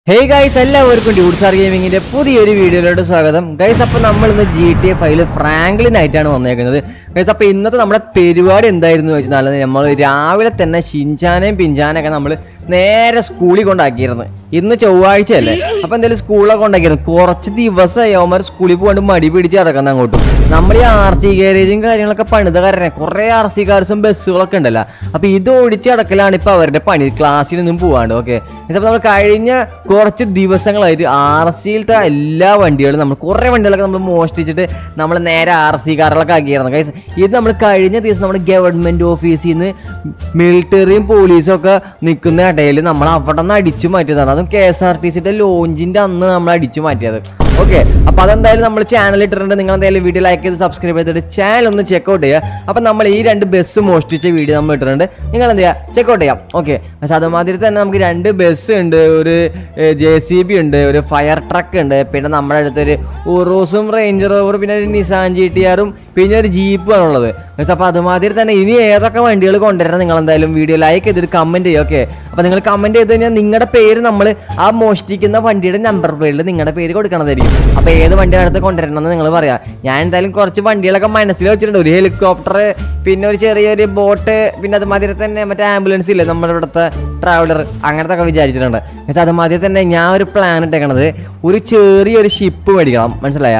Hey guys എല്ലാവർക്കും ഡ്യൂട്ട്സാർ ഗെയിമിങ്ങിന്റെ പുതിയൊരു വീഡിയോയിലോട്ട് സ്വാഗതം ഗൈസ് അപ്പൊ നമ്മൾ ഇന്ന് G T A five Franklin ആയിട്ടാണ് വന്നേക്കുന്നത് ഗൈസ് അപ്പൊ ഇന്നത്തെ നമ്മുടെ പരിപാടി എന്തായിരുന്നു വെച്ചാൽ നമ്മൾ രാവിലെ തന്നെ ഷിൻചാനേയും പിഞ്ചാനൊക്കെ നമ്മൾ നേരെ സ്കൂളിൽ കൊണ്ടാക്കിയിരുന്നു ഇന്ന് ചൊവ്വാഴ്ചയല്ലേ അപ്പൊ എന്തായാലും സ്കൂളിലൊക്കെ കൊണ്ടാക്കിയിരുന്നു കുറച്ച് ദിവസമായി അവന്മാർ സ്കൂളിൽ പോകാണ്ട് മടി പിടിച്ച് കിടക്കുന്ന അങ്ങോട്ടും നമ്മൾ ഈ ആർ സി ഗാരേജും കാര്യങ്ങളൊക്കെ പണിത കാരണം കുറെ ആർ സി കാർസും ബസ്സുകളൊക്കെ ഉണ്ടല്ലോ അപ്പൊ ഇത് ഓടിച്ച് കിടക്കലാണ് ഇപ്പൊ അവരുടെ പണി ക്ലാസ്സിലൊന്നും പോവാണ്ട് ഓക്കെ ഇതപ്പോ നമ്മൾ കഴിഞ്ഞ കുറച്ച് ദിവസങ്ങളായിട്ട് ആർ സിയിലത്തെ എല്ലാ വണ്ടികളും നമ്മൾ കുറേ വണ്ടികളൊക്കെ നമ്മൾ മോഷ്ടിച്ചിട്ട് നമ്മൾ നേരെ ആർ സി കാറുകളൊക്കെ ആക്കിയായിരുന്നു ഗൈസ് ഇത് നമ്മൾ കഴിഞ്ഞ ദിവസം നമ്മുടെ ഗവൺമെന്റ് ഓഫീസിൽ നിന്ന് മിലിറ്ററിയും പോലീസും ഒക്കെ നിൽക്കുന്ന ഇടയിൽ നമ്മൾ അവിടെ നിന്ന് അടിച്ചു മാറ്റിയതാണ് അതും കെ എസ് ആർ ടി സിയുടെ ലോഞ്ചിന്റെ അന്ന് നമ്മൾ അടിച്ചു മാറ്റിയത് ഓക്കെ അപ്പൊ അതെന്തായാലും നമ്മൾ ചാനൽ ഇട്ടിട്ടുണ്ട് നിങ്ങൾ എന്തായാലും വീഡിയോ ലൈക്ക് ചെയ്ത് സബ്സ്ക്രൈബ് ചെയ്തിട്ട് ചാനൽ ഒന്ന് ചെക്കൗട്ട് ചെയ്യുക അപ്പൊ നമ്മൾ ഈ രണ്ട് ബസ് മോഷ്ടിച്ച വീഡിയോ നമ്മൾ ഇട്ടിട്ടുണ്ട് നിങ്ങൾ എന്ത് ചെയ്യുക ചെക്കൗട്ട് ചെയ്യാം ഓക്കെ പക്ഷെ അതുമാതിരി തന്നെ നമുക്ക് രണ്ട് ബസ് ഉണ്ട് ഒരു ജെ സി ബി ഉണ്ട് ഒരു ഫയർ ട്രക്ക് ഉണ്ട് പിന്നെ നമ്മുടെ അടുത്തൊരു ഉറൂസും റേഞ്ചർ റോവർ പിന്നെ ഒരു നിസാൻ ജി ടി ആറും പിന്നെ ഒരു ജീപ്പും ഉള്ളത് അപ്പോൾ അതുമാതിരി തന്നെ ഇനി ഏതൊക്കെ വണ്ടികൾ കൊണ്ടുവരണം നിങ്ങൾ എന്തായാലും വീഡിയോ ലൈക്ക് ചെയ്തിട്ട് കമൻറ്റ് ചെയ്യുക ഓക്കെ അപ്പോൾ നിങ്ങൾ കമൻറ്റ് ചെയ്ത് കഴിഞ്ഞാൽ നിങ്ങളുടെ പേര് നമ്മൾ ആ മോഷ്ടിക്കുന്ന വണ്ടിയുടെ നമ്പർ പ്ലേറ്റിൽ നിങ്ങളുടെ പേര് കൊടുക്കണതായിരിക്കും അപ്പോൾ ഏത് വണ്ടിയുടെ അടുത്ത് കൊണ്ടുവരണം എന്ന് നിങ്ങൾ പറയാം ഞാൻ എന്തായാലും കുറച്ച് വണ്ടികളൊക്കെ മനസ്സിൽ വെച്ചിട്ടുണ്ട് ഒരു ഹെലികോപ്റ്റർ പിന്നെ ഒരു ചെറിയൊരു ബോട്ട് പിന്നെ അതുമാതിരി തന്നെ മറ്റേ ആംബുലൻസ് ഇല്ലേ നമ്മുടെ ഇവിടുത്തെ ട്രാവലർ അങ്ങനത്തെ ഒക്കെ വിചാരിച്ചിട്ടുണ്ട് പക്ഷേ അതുമാതിരി തന്നെ ഞാൻ ഒരു പ്ലാൻ ഇട്ടേക്കണത് ഒരു ചെറിയൊരു ഷിപ്പ് മേടിക്കണം മനസ്സിലായ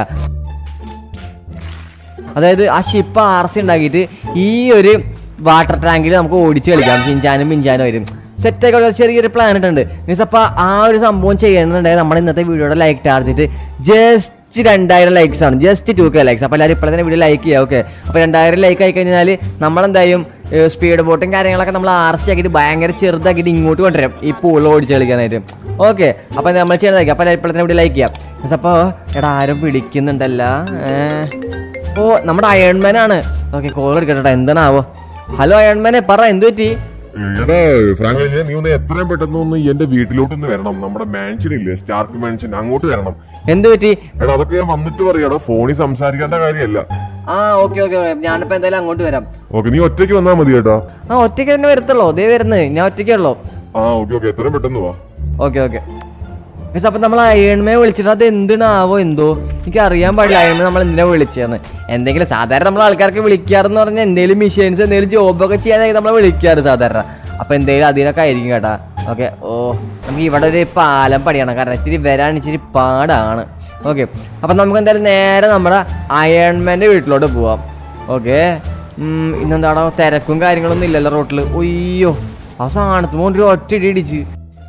അതായത് ആ ഷിപ്പ് ആർ സി ഉണ്ടാക്കിയിട്ട് ഈ ഒരു വാട്ടർ ടാങ്കിൽ നമുക്ക് ഓടിച്ച് കളിക്കാം ചിഞ്ചാനും പിഞ്ചാനും വരും സെറ്റൊക്കെ ഉള്ള ചെറിയൊരു പ്ലാൻ ഇട്ടുണ്ട് മീൻസ് അപ്പോൾ ആ ഒരു സംഭവം ചെയ്യണമെന്നുണ്ടെങ്കിൽ നമ്മൾ ഇന്നത്തെ വീഡിയോയുടെ ലൈക്ക് ടാർജിട്ട് ജസ്റ്റ് രണ്ടായിരം ലൈക്സ് ആണ് ജസ്റ്റ് ടു കെ ലൈക്സ് അപ്പോൾ എല്ലാവരും ഇപ്പോൾ തന്നെ വീഡിയോ ലൈക്ക് ചെയ്യുക ഓക്കെ അപ്പോൾ രണ്ടായിരം ലൈക്ക് ആയി കഴിഞ്ഞാൽ നമ്മളെന്തായാലും സ്പീഡ് ബോട്ടും കാര്യങ്ങളൊക്കെ നമ്മൾ ആർ സി ആക്കിയിട്ട് ഭയങ്കര ചെറുതാക്കിയിട്ട് ഇങ്ങോട്ട് കൊണ്ടുവരാം ഈ പൂളിൽ ഓടിച്ച് കളിക്കാനായിട്ട് ഓക്കെ അപ്പോൾ നമ്മൾ ചെയ്യുന്നതായിരിക്കും അപ്പോൾ എല്ലാവരും ഇപ്പോൾ തന്നെ വീഡിയോ ലൈക്ക് ചെയ്യാം അപ്പോൾ എടാ ആരും പിടിക്കുന്നുണ്ടല്ല ഏഹ് ഓ നമ്മുടെ അയൺമാൻ ആണ് ഓക്കെ കോൾ എടുക്കട്ടെ എന്താണാവോ ഹലോ അയൺമാനെ പറ എന്ത് പറ്റി എടാ ഫ്രാങ്ക്ലിനെ നീ ഒന്ന് എത്രയും പെട്ടെന്ന് ഒന്ന് എന്റെ വീട്ടിലോട്ട് ഒന്ന് വരണം നമ്മുടെ മാൻഷൻ ഇല്ലേ സ്റ്റാർക്ക് മാൻഷൻ അങ്ങോട്ട് വരണം എന്ത് പറ്റി എടാ അതൊക്കെ ഞാൻ വന്നിട്ട് പറയാടാ ഫോണിൽ സംസാരിക്കേണ്ട കാര്യമല്ല ആ ഓക്കെ ഓക്കെ ഞാനിപ്പോ എന്തായാലും അങ്ങോട്ട് വരാം ഓക്കെ നീ ഒറ്റയ്ക്ക് വന്നാൽ മതി കേട്ടാ ആ ഒറ്റയ്ക്ക് തന്നെ വരത്തുള്ളൂ ദേ വരുന്നത് ഞാൻ ഒറ്റയ്ക്കേ ഉള്ളൂ ആ ഓക്കെ ഓക്കെ എത്രയും പെട്ടെന്ന് വാ ഓക്കെ ഓക്കെ പക്ഷെ അപ്പൊ നമ്മൾ അയൺമേ വിളിച്ചിട്ട് അത് എന്തിനാവോ എന്തോ എനിക്ക് അറിയാൻ പാടില്ല അയൺമേ നമ്മൾ എന്തിനാ വിളിച്ചതെന്ന് എന്തെങ്കിലും സാധാരണ നമ്മൾ ആൾക്കാർക്ക് വിളിക്കാറെന്ന് പറഞ്ഞാൽ എന്തെങ്കിലും മിഷീൻസ് എന്തെങ്കിലും ജോബൊക്കെ ചെയ്യാനായി നമ്മളെ വിളിക്കാറ് സാധാരണ അപ്പൊ എന്തെങ്കിലും അതിനൊക്കെ ആയിരിക്കും കേട്ടാ ഓക്കെ ഓ നമുക്ക് ഇവിടെ ഒരു പാലം പണിയണം കാരണം ഇച്ചിരി വരാൻ ഇച്ചിരി പാടാണ് ഓക്കെ അപ്പം നമുക്ക് എന്തായാലും നേരെ നമ്മുടെ അയൺമാൻ്റെ വീട്ടിലോട്ട് പോവാം ഓക്കെ ഇന്നെന്താണോ തിരക്കും കാര്യങ്ങളൊന്നും ഇല്ലല്ലോ റോട്ടിൽ ഒയ്യോ ആ സാധനത്തുമ്പോൾ ഒരു ഒറ്റ ഇടി ഇടിച്ച്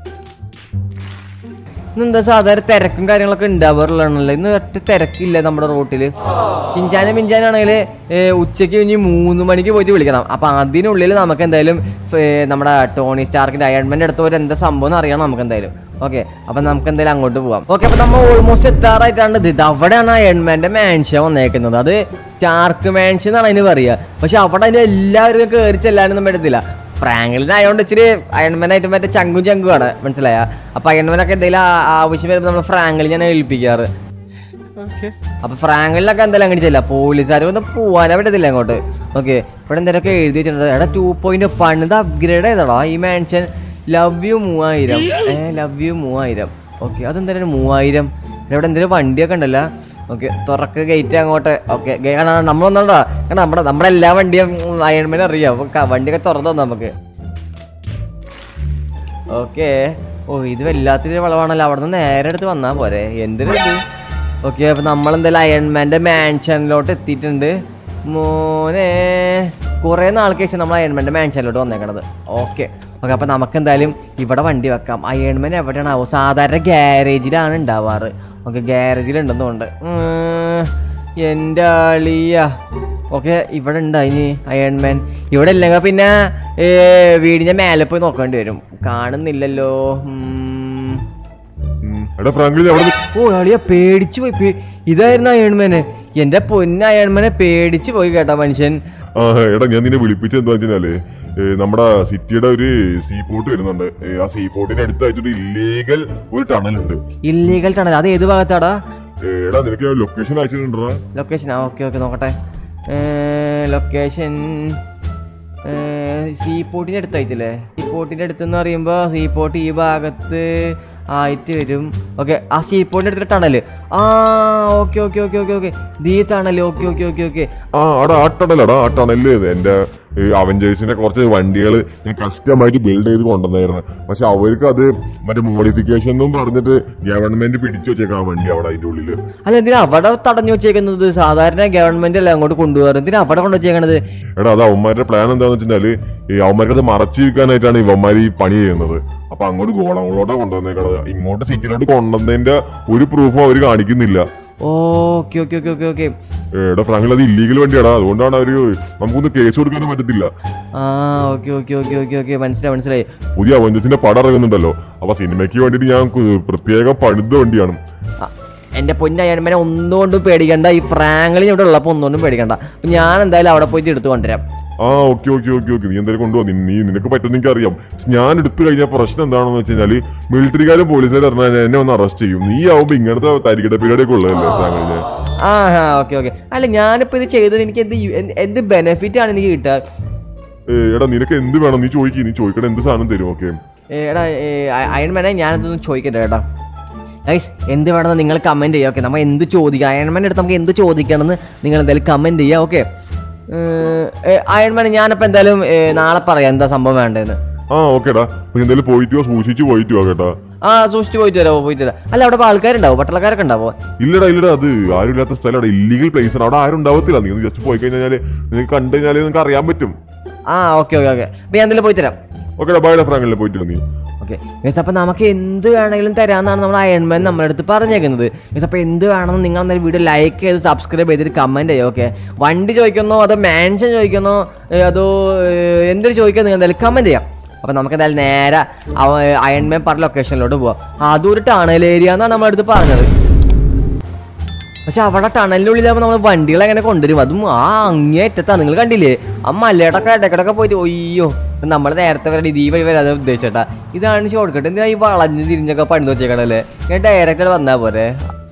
ഇന്നെന്താ സാധാരണ തിരക്കും കാര്യങ്ങളൊക്കെ ഉണ്ടാവാറുള്ളതാണല്ലോ ഇന്ന് ഒറ്റ തിരക്കില്ല നമ്മുടെ റോട്ടിൽ പിഞ്ചാനും പിഞ്ചാനാണെങ്കിൽ ഉച്ചയ്ക്ക് ഇനി മൂന്ന് മണിക്ക് പോയിട്ട് വിളിക്കണം അപ്പം അതിനുള്ളിൽ നമുക്ക് എന്തായാലും ഏ, നമ്മുടെ ടോണി സ്റ്റാർക്കിൻ്റെ അയൺമെൻ്റ് അടുത്ത് ഒരു എന്താ സംഭവം എന്ന് അറിയണം നമുക്ക് എന്തായാലും ഓക്കെ അപ്പം നമുക്ക് എന്തായാലും അങ്ങോട്ട് പോവാം ഓക്കെ അപ്പം നമ്മൾ ഓൾമോസ്റ്റ് എത്താറായിട്ടാണ് ഇത് ഇത് അവിടെയാണ് അയൺമാൻ്റെ മാൻഷൻ വന്നേക്കുന്നത് അത് സ്റ്റാർക്ക് മാൻഷൻ എന്നാണ് അതിന് പറയുക പക്ഷെ അവിടെ അതിന് എല്ലാവരും കയറി ചെല്ലാനൊന്നും പറ്റത്തില്ല ഫ്രാങ്ക്ലിൻ ആയതുകൊണ്ട് ഇച്ചിരി അയൺമാനായിട്ട് മറ്റേ ചങ്കും ചങ്കുമാണ് മനസ്സിലായ അപ്പൊ അയൺമാനൊക്കെ എന്തെങ്കിലും ആ- ആവശ്യം വരുമ്പോൾ നമ്മൾ ഫ്രാങ്ക്ലിനാണ് ഏൽപ്പിക്കാറ് അപ്പൊ ഫ്രാങ്ക്ലിനൊക്കെ എന്തായാലും അങ്ങനെ ചെയ്യില്ല പോലീസുകാർ ഒന്നും പോവാനേ പറ്റത്തില്ല അങ്ങോട്ട് ഓക്കെ ഇവിടെ എന്തെങ്കിലുമൊക്കെ എഴുതി വെച്ചിട്ടുണ്ട് എടാ ടു പോയിന്റ് പണിത് അപ്ഗ്രേഡ് ചെയ്തടാ ഈ മാൻഷൻ ലവ് യു മൂവായിരം ഏ ലവ് യു മൂവായിരം ഓക്കെ അതെന്തായാലും മൂവായിരം ഇവിടെ എന്തെങ്കിലും വണ്ടിയൊക്കെ ഉണ്ടല്ലോ ഓക്കെ തുറക്ക് ഗേറ്റ് അങ്ങോട്ട് ഓക്കെ നമ്മളൊന്നുണ്ടോ കാരണം നമ്മുടെ നമ്മുടെ എല്ലാ വണ്ടിയും അയൺമേൻ അറിയാം അപ്പൊ ക- വണ്ടിയൊക്കെ തുറന്നു തന്നു നമുക്ക് ഓക്കെ ഓ ഇത് വല്ലാത്തൊരു വളവാണല്ലോ അവിടെ നിന്ന് നേരെ എടുത്ത് വന്നാ പോരെ എന്തിനാ ഇത് ഓക്കെ അപ്പൊ നമ്മളെന്തായാലും അയൺമാന്റെ മാൻഷനിലോട്ട് എത്തിയിട്ടുണ്ട് മോനെ കുറേ നാൾക്ക് ശേഷം നമ്മൾ അയൺമാന്റെ മാൻഷനിലോട്ട് വന്നേക്കണത് ഓക്കെ ഓക്കെ അപ്പൊ നമുക്ക് എന്തായാലും ഇവിടെ വണ്ടി വെക്കാം അയൺമാൻ എവിടെയാണാവോ സാധാരണ ഗ്യാരേജിലാണ് ഉണ്ടാവാറ് ഓക്കെ ഗ്യാരേജിലുണ്ടെന്നുണ്ട് എൻ്റെ അളിയ ഓക്കെ ഇവിടെ ഉണ്ട് അതിന് അയൺമാൻ ഇവിടെ ഇല്ലെങ്കിൽ പിന്നെ ഏ, വീടിന്റെ മേലെ പോയി നോക്കേണ്ടി വരും കാണുന്നില്ലല്ലോ ഉം. ഉം. എടാ ഫ്രാങ്ക്ലിൻ അവിടെ നി- ഓ അളിയ പേടിച്ചു പോയി പേ- ഇതായിരുന്നു അയൺമാന് എന്റെ പൊന്ന അയൺമാനെ പേടിച്ചു പോയി കേട്ടോ മനുഷ്യൻ ആ എടാ ഞാൻ നിന്നെ വിളിപ്പിച്ചത് എന്താ വെച്ചാലേ ഏ, നമ്മുടെ സിറ്റിയുടെ ഒരു സീ പോർട്ട് വരുന്നുണ്ട് ഏ, ആ സീ പോർട്ടിന്റെ അടുത്തായിട്ടൊരു ഇല്ലീഗൽ ഒരു ടണൽ ഉണ്ട് ഇല്ലീഗൽ ടണൽ അത് ഏത് ഭാഗത്താടാ ഏ, എടാ നിനക്ക് ലൊക്കേഷൻ അയച്ചിട്ടുണ്ടോ ലൊക്കേഷൻ ആ ഓക്കെ ഓക്കെ നോക്കട്ടെ ലൊക്കേഷൻ സീ പോർട്ടിൻ്റെ അടുത്തായിട്ടില്ലേ സീ പോർട്ടിൻ്റെ അടുത്തെന്ന് പറയുമ്പോൾ സീ പോർട്ട് ഈ ഭാഗത്ത് ആയിട്ട് വരും ഓക്കെ ആ സീ പോയിന്റ് എടുത്തിട്ട് ടണല് ആ okay okay okay okay okay the tunnel okay okay okay okay ആ അവിടെ ആ ടണലടാ ആ ടണല് എന്റെ ഈ അവഞ്ചേഴ്സിന്റെ കുറച്ച് വണ്ടികൾ ഞാൻ കസ്റ്റമായിട്ട് ബിൽഡ് ചെയ്ത് കൊണ്ടുവന്നായിരുന്നു പക്ഷെ അവർക്ക് അത് മറ്റേ മോഡിഫിക്കേഷൻ എന്നും പറഞ്ഞിട്ട് ഗവൺമെന്റ് പിടിച്ചു വെച്ചേക്കാം ആ വണ്ടി അവിടെ അതിന്റെ ഉള്ളില് അല്ല എന്തിനാ അവിടെ തടഞ്ഞു വെച്ചേക്കുന്നത് സാധാരണ ഗവൺമെന്റ് അല്ലേ അങ്ങോട്ട് കൊണ്ടുപോകാറ് എന്തിനാ അവിടെ കൊണ്ടു വെച്ചേക്കണത് എടാ അത് അവന്മാരുടെ പ്ലാൻ എന്താന്ന് വെച്ചാല് ഈ അവന്മാർക്ക് അത് മറച്ചു വെക്കാനായിട്ടാണ് ഇവന്മാർ ഈ പണി ചെയ്യുന്നത് അപ്പൊ അങ്ങോട്ട് ഗോളങ്ങളോടെ കൊണ്ടുവന്നേക്കണത് ഇങ്ങോട്ട് സിറ്റിയിലോട്ട് കൊണ്ടുവന്നതിന്റെ ഒരു പ്രൂഫും അവർ കാണിക്കുന്നില്ല okay okay okay okay okay എടാ ഫ്രാങ്കിൽ അത് ഇല്ലീഗൽ വണ്ടിയാടാ അതുകൊണ്ടാണ് അവര് നമുക്കൊന്ന് കേസ് കൊടുക്കാനും പറ്റത്തില്ല ആ okay okay okay okay okay മനസ്സിലായി മനസ്സിലായി പുതിയ അവഞ്ചത്തിന്റെ പടം ഇറങ്ങുന്നുണ്ടല്ലോ അപ്പൊ സിനിമയ്ക്ക് വേണ്ടിയിട്ട് ഞാൻ കു- പ്രത്യേകം പണിത വണ്ടിയാണ് ആ, എന്റെ പൊന്നയൺമനെ ഒന്നുകൊണ്ടും പേടിക്കണ്ട ഈ ഫ്രാങ്കളിൻ ഇവിടെ ഉള്ളപ്പോൾ ഒന്നുകൊണ്ടും പേടിക്കണ്ട അപ്പൊ ഞാൻ എന്തായാലും അവിടെ പോയിട്ട് എടുത്തു കൊണ്ടുവരാം ആ ഓക്കെ ഓക്കെ ഓക്കെ ഓക്കെ നീ എന്തായാലും കൊണ്ടുപോകും നീ നിനക്ക് പറ്റുമെന്ന് എനിക്ക് അറിയാം പക്ഷെ ഞാൻ എടുത്തു കഴിഞ്ഞാൽ പ്രശ്നം എന്താണെന്ന് വെച്ച് കഴിഞ്ഞാല് മിലിറ്ററിക്കാരും പോലീസുകാരും പറഞ്ഞാൽ എന്നെ ഒന്ന് അറസ്റ്റ് ചെയ്യും നീ ആവുമ്പോ ഇങ്ങനത്തെ തരികിട പരിപാടിയൊക്കെ ഉള്ളതല്ലേ ഫ്രാങ്ങളിന് ആ ഹാ ഓക്കെ ഓക്കെ അല്ല ഞാനിപ്പോ ഇത് ചെയ്തത് എനിക്ക് എന്ത് യു- എന്ത് എന്ത് ബെനിഫിറ്റ് ആണ് എനിക്ക് കിട്ടുക ഏ, എടാ നിനക്ക് എന്ത് വേണം നീ ചോദിക്കും നീ ചോദിക്കണ എന്ത് സാധനം തരും ഓക്കെ ഏ, എടാ അയൺമാനെ ഞാനതൊന്നും ചോദിക്കട്ടെ കേട്ടോ ഗൈസ് എന്ത് വേണമെന്ന് നിങ്ങൾ കമൻറ്റ് ചെയ്യുക ഓക്കെ നമ്മൾ എന്ത് ചോദിക്കാം അയൺമാൻ്റെ അടുത്ത് നമുക്ക് എന്ത് ചോദിക്കണമെന്ന് നിങ്ങൾ എന്തായാലും കമൻറ്റ് ചെയ്യുക ഓക്കെ അയൺമാൻ ഞാനിപ്പോൾ എന്തായാലും ഏ, നാളെ പറയാം എന്താ സംഭവം വേണ്ടതെന്ന് ആ ഓക്കേടാ നീ എന്തായാലും പോയിട്ട് വാ സൂക്ഷിച്ച് പോയിട്ട് വാ കേട്ടാ ആ സൂക്ഷിച്ച് പോയിട്ട് വരാമോ പോയിട്ട് വരാം അല്ല അവിടെ ഇപ്പോൾ ആൾക്കാരുണ്ടാവും പട്ടളക്കാരൊക്കെ ഉണ്ടാവോ ഇല്ലടാ ഇല്ലടാ അത് ആരും ഇല്ലാത്ത സ്ഥലമാണ് ഇല്ലീഗൽ പ്ലേസ് ആണ് അവിടെ ആരും ഉണ്ടാവത്തില്ല നീ ഒന്ന് ജസ്റ്റ് പോയി കഴിഞ്ഞാല് നിനക്ക് കണ്ടു കഴിഞ്ഞാല് നിനക്ക് അറിയാൻ പറ്റും ആ ഓക്കെ ഓക്കെ ഓക്കെ അപ്പോൾ ഞാൻ എന്തായാലും പോയി തരാം ഓക്കേടാ ബൈഡ ഫ്രാങ്കിലെ പോയിട്ട് വാ നീ ഓക്കെ മീൻസ് അപ്പോൾ നമുക്ക് എന്ത് വേണമെങ്കിലും തരാമെന്നാണ് നമ്മൾ അയൺമാൻ നമ്മുടെ അടുത്ത് പറഞ്ഞേക്കുന്നത് മീൻസ് അപ്പോൾ എന്ത് വേണമെന്ന് നിങ്ങൾ എന്തായാലും വീഡിയോ ലൈക്ക് ചെയ്ത് സബ്സ്ക്രൈബ് ചെയ്തിട്ട് കമൻറ്റ് ചെയ്യുക ഓക്കെ വണ്ടി ചോദിക്കുന്നോ അതോ മാൻഷൻ ചോദിക്കുന്നോ ഏ, അതോ ഏ, എന്തൊരു ചോദിക്കുക നിങ്ങൾ എന്തായാലും കമൻറ്റ് ചെയ്യാം അപ്പോൾ നമുക്ക് എന്തായാലും നേരെ അവ അയൺമാൻ പറഞ്ഞ ലൊക്കേഷനിലോട്ട് പോവാം അതും ഒരു ടണൽ ഏരിയ എന്നാണ് നമ്മുടെ അടുത്ത് പറഞ്ഞത് പക്ഷെ അവിടെ ടണലിന്റെ ഉള്ളിലാകുമ്പോൾ നമ്മൾ വണ്ടികൾ എങ്ങനെ കൊണ്ടുവരും അതും ആ അങ്ങേറ്റത്താണ് നിങ്ങൾ കണ്ടില്ലേ ആ മലയുടെ ഒക്കെ ഇടക്കിടക്കെ പോയിട്ട് ഒയ്യോ നമ്മൾ നേരത്തെ വരെ ഈ വഴി വരാതെ ഉദ്ദേശിച്ചേട്ടാ ഇതാണ് ഷോർട്ട് കട്ട് എന്തിനാ ഈ വളഞ്ഞ് തിരിഞ്ഞൊക്കെ പണിത് വെച്ചേക്കണല്ലേ ഞാൻ ഡയറക്റ്റ് വന്നാ പോരെ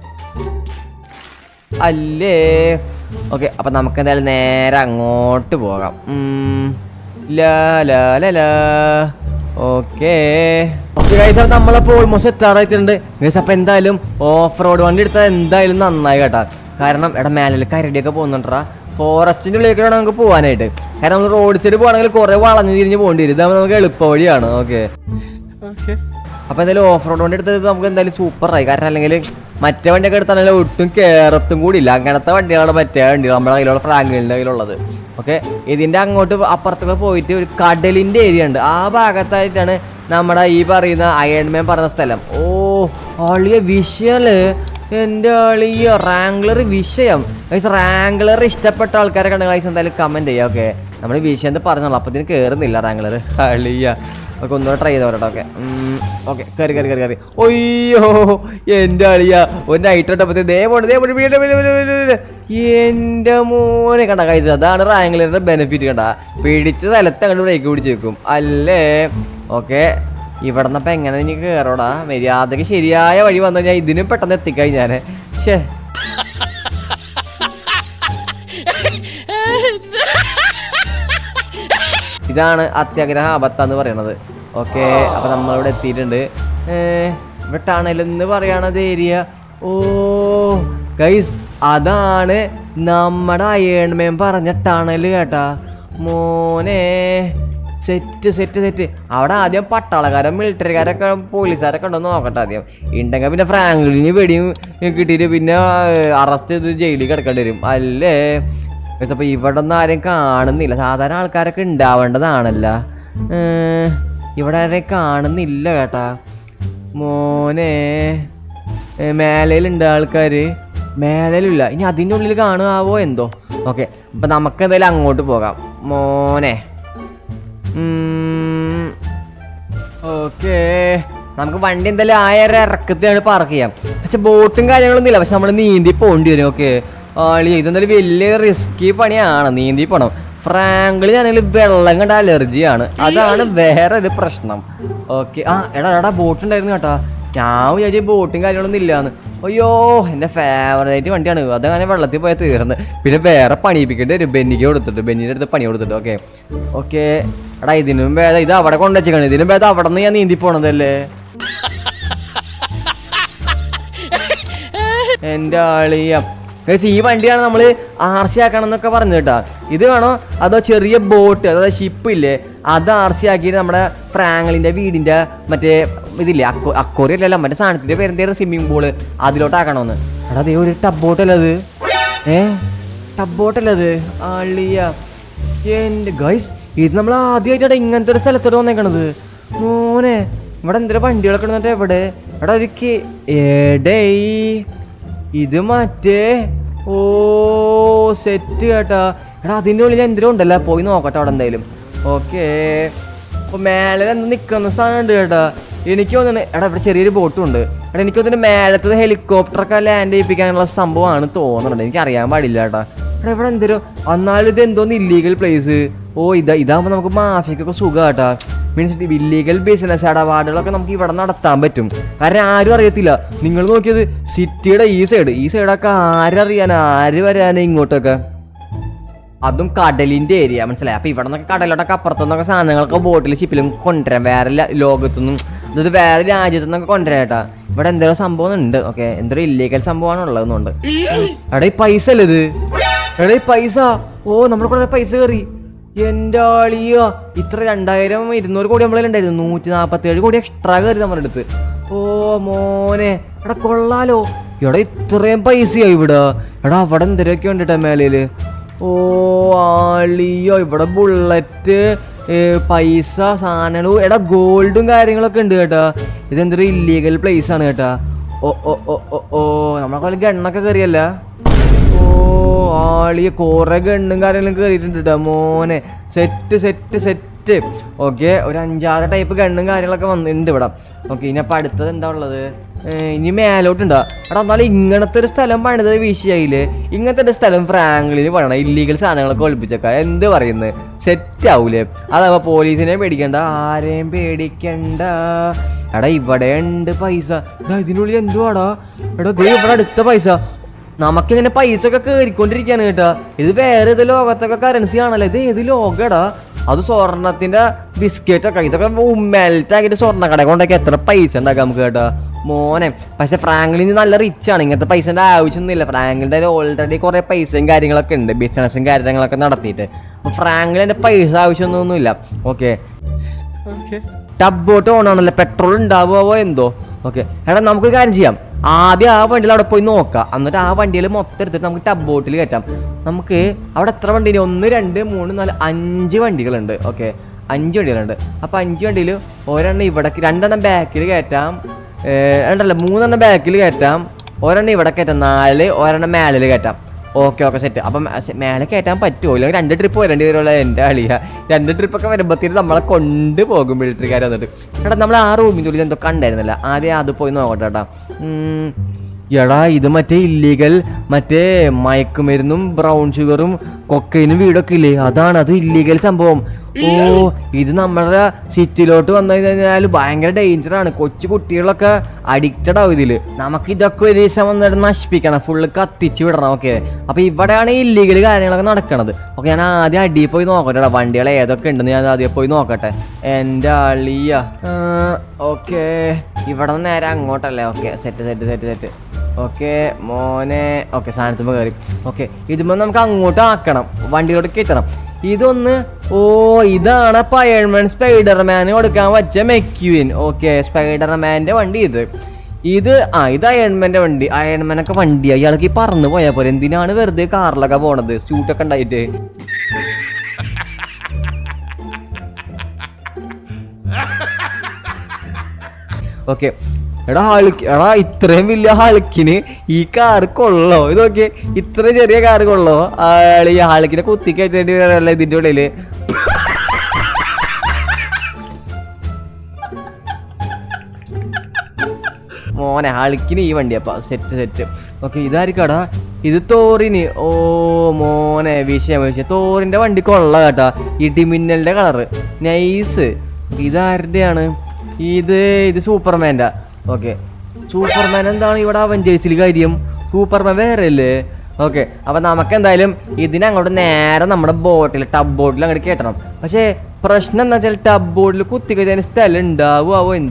അല്ലേ ഓക്കെ അപ്പൊ നമുക്ക് എന്തായാലും നേരെ അങ്ങോട്ട് പോകാം ഉം. ലാ ലാ ലാ ലാ ഓക്കേ ഓക്കെ ഗൈസ് അപ്പൊ നമ്മളപ്പോ ഓൾമോസ്റ്റ് എത്താറായിട്ടുണ്ട് ഗൈസ് അപ്പൊ എന്തായാലും ഓഫ് റോഡ് വണ്ടി എടുത്താൽ എന്തായാലും നന്നായി കേട്ടാ കാരണം എടാ മേലിൽ കരടിയൊക്കെ പോകുന്നുണ്ടാ ഫോറസ്റ്റിന്റെ ഉള്ളിലേക്കാണ് നമുക്ക് പോകാനായിട്ട് കാരണം നമ്മൾ റോഡ് സൈഡ് പോകണമെങ്കിൽ കുറെ വളഞ്ഞു തിരിഞ്ഞ് പോകേണ്ടി വരും ഇതാകുമ്പോൾ നമുക്ക് എളുപ്പ വഴിയാണ് ഓക്കെ അപ്പൊ എന്തായാലും ഓഫ് റോഡ് വണ്ടി എടുത്തത് നമുക്ക് എന്തായാലും സൂപ്പറായി കാരണം അല്ലെങ്കിൽ മറ്റേ വണ്ടിയൊക്കെ എടുത്താണെങ്കിൽ ഒട്ടും കേറത്തും കൂടി ഇല്ല അങ്ങനത്തെ വണ്ടികളാണ് മറ്റേ വണ്ടികൾ നമ്മുടെ കയ്യിലുള്ള ഫ്രാങ്കുകളുടെ കയ്യിലുള്ളത് ഓക്കെ ഇതിന്റെ അങ്ങോട്ട് അപ്പുറത്തൊക്കെ പോയിട്ട് ഒരു കടലിന്റെ ഏരിയ ഉണ്ട് ആ ഭാഗത്തായിട്ടാണ് നമ്മുടെ ഈ പറയുന്ന അയൺമാൻ പറഞ്ഞ സ്ഥലം ഓ അളിയ വിഷയല്ലേ എൻ്റെ അളിയ റാംഗ്ലർ വിഷയം റാംഗ്ലർ ഇഷ്ടപ്പെട്ട ആൾക്കാരൊക്കെ ഉണ്ട് ഗൈസ് എന്തായാലും കമന്റ് ചെയ്യാം ഓക്കെ നമ്മൾ വിഷയം എന്ന് പറഞ്ഞോളൂ അപ്പൊ ഇതിന് കയറുന്നില്ല റാംഗ്ലർ അളിയ ഓക്കെ ഒന്നുകൂടെ ട്രൈ ചെയ്ത് പറയട്ടെ ഓക്കെ ഓക്കെ കയറി കയറി കയറി കയറി ഒയ്യോ എൻ്റെ അളിയ ഒരു നൈറ്റ് ഇട്ടപ്പത്തേ ദേ പോണ് ദേ പോണ് വീട് വീട് വീട് വീട് വീട്. എൻ്റെ മോനെ കണ്ട കഴിച്ചത് അതാണ് റാംഗ്ലറിന്റെ ബെനിഫിറ്റ് കണ്ട പിടിച്ച സ്ഥലത്ത് അങ്ങോട്ട് ബ്രേക്ക് പിടിച്ച് വെക്കും അല്ലേ ഓക്കെ ഇവിടെ നിന്നപ്പം എങ്ങനെ ഇനി കയറോടാ മര്യാദക്ക് ശരിയായ വഴി വന്നു കഴിഞ്ഞാൽ ഇതിനും പെട്ടെന്ന് എത്തിക്കഴിഞ്ഞാൽ ഷേ ഇതാണ് അത്യാഗ്രഹ ആപത്ത എന്ന് പറയണത് ഓക്കെ അപ്പൊ നമ്മളിവിടെ എത്തിയിട്ടുണ്ട് ഏഹ്, ഇവിടെ ടണൽ എന്ന് പറയണത് ഏരിയ ഓ ഗൈസ് അതാണ് നമ്മുടെ അയേൺമേൻ പറഞ്ഞ ടണൽ കേട്ടാ മോനെ സെറ്റ് സെറ്റ് സെറ്റ് അവിടെ ആദ്യം പട്ടാളക്കാരും മിലിറ്ററിക്കാരൊക്കെ പോലീസുകാരൊക്കെ ഉണ്ടോ നോക്കട്ടെ ആദ്യം ഉണ്ടെങ്കിൽ പിന്നെ ഫ്രാങ്ക്ലിന് വെടിയും കിട്ടിയിട്ട് പിന്നെ അറസ്റ്റ് ചെയ്ത് ജയിലിൽ കിടക്കേണ്ടി വരും അല്ലേ ഗൈസ്, അപ്പൊ ഇവിടെ ഒന്നും ആരെയും കാണുന്നില്ല സാധാരണ ആൾക്കാരൊക്കെ ഉണ്ടാവേണ്ടതാണല്ല ഏർ, ഇവിടെ ആരെയും കാണുന്നില്ല കേട്ടാ മോനെ ഏർ, മേലയിലുണ്ട് ആൾക്കാര് മേലയിലില്ല ഇനി അതിൻ്റെ ഉള്ളിൽ കാണുമാവോ എന്തോ ഓക്കെ അപ്പൊ നമുക്ക് എന്തായാലും അങ്ങോട്ട് പോകാം മോനെ ഓക്കേ നമുക്ക് വണ്ടി എന്തായാലും ആയിരം ഇറക്കത്തെയാണ് പാർക്ക് ചെയ്യാം പക്ഷെ ബോട്ടും കാര്യങ്ങളൊന്നും ഇല്ല പക്ഷെ നമ്മൾ നീന്തി പോകേണ്ടി വരും ഓക്കെ ആളി ഇതെന്തായാലും വലിയ റിസ്കി പണിയാണ് നീന്തി പോണം ഫ്രാങ്കളിലാണെങ്കിൽ വെള്ളം കണ്ട അലർജിയാണ് അതാണ് വേറെ ഒരു പ്രശ്നം ഓക്കെ ആ എടാ എടാ ബോട്ട് ഉണ്ടായിരുന്നു കേട്ടാ ഞാൻ വിചാരിച്ചു ബോട്ടും കാര്യങ്ങളൊന്നും ഇല്ലാന്ന് അയ്യോ എൻ്റെ ഫേവറേറ്റ് വണ്ടിയാണ് അതങ്ങനെ വെള്ളത്തിൽ പോയാൽ തീർന്ന് പിന്നെ വേറെ പണിയിപ്പിക്കേണ്ടി വരും ബെന്നിക്ക് കൊടുത്തിട്ട് ബെന്നിൻ്റെ അടുത്ത് പണി കൊടുത്തിട്ട് ഓക്കെ ഓക്കെ എടാ ഇതിനും ഭേദം ഇത് അവിടെ കൊണ്ടുവച്ചേക്കാണ് ഇതിനും ഭേദം അവിടെ നിന്ന് ഞാൻ നീന്തി പോണതല്ലേ എൻ്റെ ആളിയ ഗൈസ് ഈ വണ്ടിയാണ് നമ്മൾ ആർ സി ആക്കണം എന്നൊക്കെ പറഞ്ഞു കേട്ടാ ഇത് വേണോ അതോ ചെറിയ ബോട്ട് അതായത് ഷിപ്പ് ഇല്ലേ അത് ആർ സി ആക്കിയിട്ട് നമ്മുടെ ഫ്രാങ്ക്ലിൻ്റെ വീടിൻ്റെ മറ്റേ ഇതില്ലേ അക്കോ അക്കോറി അല്ലല്ല മറ്റേ സാധനത്തിൻ്റെ പേരെന്തേലും സ്വിമ്മിംഗ് പൂള് അതിലോട്ടാക്കണമെന്ന് എടാ ദേ ഒരു ടബ് ബോട്ടല്ലേ അത് ഏ ടബ് ബോട്ടല്ലേ അത് ആളിയ എൻ്റെ ഗൈസ് ഇത് നമ്മൾ ആദ്യമായിട്ടാണ് ഇങ്ങനത്തെ ഒരു സ്ഥലത്തോട്ട് വന്നേക്കണത് മോനെ ഇവിടെ എന്തൊരു വണ്ടികളൊക്കെ ഉണ്ടെന്നിട്ട് എവിടെ എടാ ഒരു കെ- എടേയ് ഇത് മറ്റേ ഓ സെറ്റ് കേട്ടാ എടാ അതിൻ്റെ ഉള്ളിൽ എന്തെങ്കിലും ഉണ്ടല്ലോ പോയി നോക്കട്ടെ അവിടെ എന്തായാലും ഓക്കേ അപ്പൊ മേലെ എന്ത് നിൽക്കുന്ന സാധനം ഉണ്ട് കേട്ടാ എനിക്ക് തോന്നുന്നു എടാ ഇവിടെ ചെറിയൊരു ബോട്ടും ഉണ്ട് എടാ എനിക്ക് തോന്നുന്നു മേലത്തത് ഹെലികോപ്റ്ററൊക്കെ ലാൻഡ് ചെയ്യിപ്പിക്കാനുള്ള സംഭവമാണ് തോന്നുന്നുണ്ട് എനിക്ക് അറിയാൻ പാടില്ല കേട്ടാ എടാ ഇവിടെ എന്തോ എന്നാലും ഇത് എന്തോന്ന് ഇല്ലീഗൽ പ്ലേസ് ഓ ഇതാ ഇതാകുമ്പോൾ നമുക്ക് മാഫിക്കൊക്കെ സുഖം കേട്ടാ മീൻസ് ഇല്ലീഗൽ ബിസിനസ് ഇടപാടുകളൊക്കെ നമുക്ക് ഇവിടെ നടത്താൻ പറ്റും കാരണം ആരും അറിയത്തില്ല നിങ്ങൾ നോക്കിയത് സിറ്റിയുടെ ഈ സൈഡ് ഈ സൈഡൊക്കെ ആരറിയാൻ ആര് വരാനാ ഇങ്ങോട്ടൊക്കെ അതും കടലിന്റെ ഏരിയ മനസ്സിലായി അപ്പൊ ഇവിടെ നിന്നൊക്കെ കടലോട്ടൊക്കെ അപ്പുറത്തുനിന്നൊക്കെ സാധനങ്ങളൊക്കെ ബോട്ടിൽ ഷിപ്പിലും കൊണ്ടുവരാം വേറെ ല- ലോകത്തുനിന്നും അതായത് വേറെ രാജ്യത്തു നിന്നൊക്കെ കൊണ്ടുവരാം കേട്ടാ ഇവിടെ എന്തെങ്കിലും സംഭവം ഉണ്ട് ഓക്കെ എന്തൊരു ഇല്ലീഗൽ സംഭവമാണ് ഉള്ളതെന്നുണ്ട് എടാ ഈ പൈസ അല്ലേ ഇത് എടാ ഈ പൈസ ഓ നമ്മുടെ കൂടെ പൈസ കയറി എന്റെ ആളിയ ഇത്ര രണ്ടായിരം ഇരുന്നൂറ് കോടി നമ്മളെ ഉണ്ടായിരുന്നു നൂറ്റി നാപ്പത്തി ഏഴ് കോടി എക്സ്ട്രാ കയറി നമ്മുടെ അടുത്ത് ഓ മോനെ എടാ കൊള്ളാലോ എടാ ഇത്രയും പൈസയായി ഇവിടെ എടാ അവിടെ എന്തൊക്കെ ഉണ്ട് കേട്ടോ മേലയില് ഓ ആളിയോ ഇവിടെ ബുള്ളറ്റ് ഏ, പൈസ സാധനങ്ങളും എടാ ഗോൾഡും കാര്യങ്ങളൊക്കെ ഉണ്ട് കേട്ടാ ഇതെന്തൊരു ഇല്ലീഗൽ പ്ലേസ് ആണ് കേട്ടാ ഓ ഓ ഓ ഓ ഓ നമ്മളെ പോലെ ഗണ്ണൊക്കെ കയറിയല്ല ഓ ആളിയ കുറെ ഗണ്ണും കാര്യങ്ങളും കയറിയിട്ടുണ്ട് കേട്ടോ മോനെ സെറ്റ് സെറ്റ് സെറ്റ് ഓക്കെ ഒരു അഞ്ചാറ് ടൈപ്പ് ഗണ്ണും കാര്യങ്ങളൊക്കെ വന്നിട്ടുണ്ട് ഇവിടെ ഓക്കെ ഇനി അപ്പം അടുത്തത് എന്താ ഉള്ളത് ഏ, ഇനി മേലോട്ടുണ്ടോ എടാ എന്നാലും ഇങ്ങനത്തെ ഒരു സ്ഥലം പണിതത് വിഷയായില്ലേ ഇങ്ങനത്തെ ഒരു സ്ഥലം ഫ്രാങ്ക്ലിന് പണണം ഇല്ലീഗൽ സാധനങ്ങളൊക്കെ ഒളിപ്പിച്ചേക്കാം എന്ത് പറയുന്നത് സെറ്റ് ആവൂലേ അതാവുമ്പോ പോലീസിനെ പേടിക്കണ്ട ആരെയും പേടിക്കണ്ട എടാ ഇവിടെ ഉണ്ട് പൈസ എടാ ഇതിനുള്ളിൽ എന്തുവാടാ എടാ ദേ ഇവിടെ അടുത്ത പൈസ നമുക്കിങ്ങനെ പൈസ ഒക്കെ കയറിക്കൊണ്ടിരിക്കാണ് കേട്ടാ ഇത് വേറെ ഏത് ലോകത്തൊക്കെ കറൻസി ആണല്ലോ ഇത് ഏത് ലോകടാ അത് സ്വർണത്തിന്റെ ബിസ്ക്കറ്റ് ഒക്കെ ഇതൊക്കെ മെൽറ്റ് ആക്കിയിട്ട് സ്വർണ്ണ കട കൊണ്ടൊക്കെ എത്ര പൈസ ഉണ്ടാക്കാം നമുക്ക് കേട്ടാ മോനെ പക്ഷെ ഫ്രാങ്ക്ലിന് നല്ല റിച്ച് ആണ് ഇങ്ങനത്തെ പൈസന്റെ ആവശ്യമൊന്നുമില്ല ഫ്രാങ്ക്ലിന്റെ ഓൾറെഡി കുറെ പൈസയും കാര്യങ്ങളൊക്കെ ഉണ്ട് ബിസിനസ്സും കാര്യങ്ങളൊക്കെ നടത്തിയിട്ട് അപ്പൊ ഫ്രാങ്ക്ലിന്റെ പൈസ ആവശ്യമൊന്നുമില്ല ഓക്കെ ടബ് ബോട്ട് ഓണാണല്ലോ പെട്രോൾ ഉണ്ടാവുമോ എന്തോ ഓക്കെ എടാ നമുക്ക് ഒരു കാര്യം ചെയ്യാം ആദ്യം ആ വണ്ടിയിൽ അവിടെ പോയി നോക്കാം എന്നിട്ട് ആ വണ്ടിയിൽ മൊത്തം എടുത്തിട്ട് നമുക്ക് ടബ് ബോട്ടിൽ കയറ്റാം നമുക്ക് അവിടെ എത്ര വണ്ടി ഒന്ന് രണ്ട് മൂന്ന് നാല് അഞ്ച് വണ്ടികളുണ്ട് ഓക്കെ അഞ്ച് വണ്ടികളുണ്ട് അപ്പോൾ അഞ്ച് വണ്ടിയിൽ ഒരെണ്ണം ഇവിടെ രണ്ടെണ്ണം ബാക്കിൽ കയറ്റാം ഏർ, രണ്ടല്ല മൂന്നെണ്ണം ബാക്കിൽ കയറ്റാം ഒരെണ്ണം ഇവിടെ കയറ്റാം നാല് ഒരെണ്ണം മേലിൽ കയറ്റാം ഓക്കെ ഓക്കെ സെറ്റ് അപ്പം സെ- മേലെ കയറ്റാൻ പറ്റുമോ ഇല്ലെങ്കിൽ രണ്ട് ട്രിപ്പ് വരേണ്ടി വരുമല്ലോ എൻ്റെ അളിയ രണ്ട് ട്രിപ്പൊക്കെ വരുമ്പോഴത്തേന് നമ്മളെ കൊണ്ടുപോകും മിലിറ്ററിക്കാർ വന്നിട്ട് എടാ നമ്മൾ ആ റൂമിൻ്റെ ഉള്ളിൽ എന്തോ കണ്ടായിരുന്നില്ല ആദ്യം അത് പോയി നോക്കട്ടെ കേട്ടാ ഉം, എടാ ഇത് മറ്റേ ഇല്ലീഗൽ മറ്റേ മയക്കുമരുന്നും ബ്രൗൺ ഷുഗറും കൊക്കൈനും വീടൊക്കെ ഇല്ലേ അതാണ് അത് ഇല്ലീഗൽ സംഭവം ഓ ഇത് നമ്മുടെ സിറ്റിയിലോട്ട് വന്നു കഴിഞ്ഞാൽ ഭയങ്കര ഡേഞ്ചറാണ് കൊച്ചു കുട്ടികളൊക്കെ അഡിക്റ്റഡ് ആവും ഇതില് നമുക്ക് ഇതൊക്കെ ഒരു ദിവസം വന്നിട്ട് നശിപ്പിക്കണം ഫുള്ള് കത്തിച്ച് വിടണം ഓക്കെ അപ്പൊ ഇവിടെയാണ് ഇല്ലീഗൽ കാര്യങ്ങളൊക്കെ നടക്കണത് ഓക്കെ ഞാൻ ആദ്യം അടിയിൽ പോയി നോക്കട്ടെ വണ്ടികൾ ഏതൊക്കെ ഉണ്ടെന്ന് ഞാൻ ആദ്യം പോയി നോക്കട്ടെ എൻ്റെ അളിയ ഓക്കെ ഇവിടെ നിന്ന് നേരെ അങ്ങോട്ടല്ലേ okay set set set set okay മോനെ ഓക്കെ സാധനത്തുമ്പോൾ കയറി ഓക്കെ ഇതുമ്പോൾ നമുക്ക് അങ്ങോട്ട് ആക്കണം വണ്ടിയിലോട്ട് കയറ്റണം ഇതൊന്ന് ഓ ഇതാണ് അപ്പൊ അയൺമാൻ സ്പൈഡർമാന് കൊടുക്കാൻ വച്ച മെക്യുവിൻ ഓക്കെ സ്പൈഡർമാന്റെ വണ്ടി ഇത് ഇത് ആ ഇത് അയൺമാന്റെ വണ്ടി അയൺമാനൊക്കെ വണ്ടി അയാൾക്ക് ഈ പറന്ന് പോയാൽ പോലെ എന്തിനാണ് വെറുതെ കാറിലൊക്കെ പോണത് സ്യൂട്ടൊക്കെ ഉണ്ടായിട്ട് ഓക്കെ എടാ ഹൾക്ക് എടാ ഇത്രയും വലിയ ഹൾക്കിന് ഈ കാറ് കൊള്ളോ ഇത് നോക്കിയേ ഇത്ര ചെറിയ കാറ് കൊള്ളോ ആള് ഈ ഹൾക്കിനെ കുത്തി കയറ്റേണ്ടി വരല്ല ഇതിന്റെ ഉള്ളില് മോനെ ഹൾക്കിന് ഈ വണ്ടിയപ്പ സെറ്റ് സെറ്റ് ഓക്കെ ഇതായിരിക്കടാ ഇത് തോറിന് ഓ മോനെ വിഷയം വിഷയം തോറിന്റെ വണ്ടി കൊള്ള കേട്ടാ ഇടിമിന്നലിന്റെ കളറ് നൈസ് ഇതാരുടെയാണ് ഇത് ഇത് സൂപ്പർമാൻ്റെ ഓക്കെ സൂപ്പർമാൻ എന്താണ് ഇവിടെ അവഞ്ചേഴ്സിൽ കാര്യം സൂപ്പർമാൻ വേറെ അല്ലേ ഓക്കെ അപ്പൊ നമുക്ക് എന്തായാലും ഇതിനങ്ങോട്ട് നേരെ നമ്മുടെ ബോട്ടിൽ ടബ് ബോട്ടിൽ അങ്ങോട്ട് കയറ്റണം പക്ഷേ പ്രശ്നം എന്താ വെച്ചാൽ ടബ് ബോട്ടിൽ കുത്തി കഴിഞ്ഞാൽ സ്ഥലം ഉണ്ടാവുമോ എന്തോ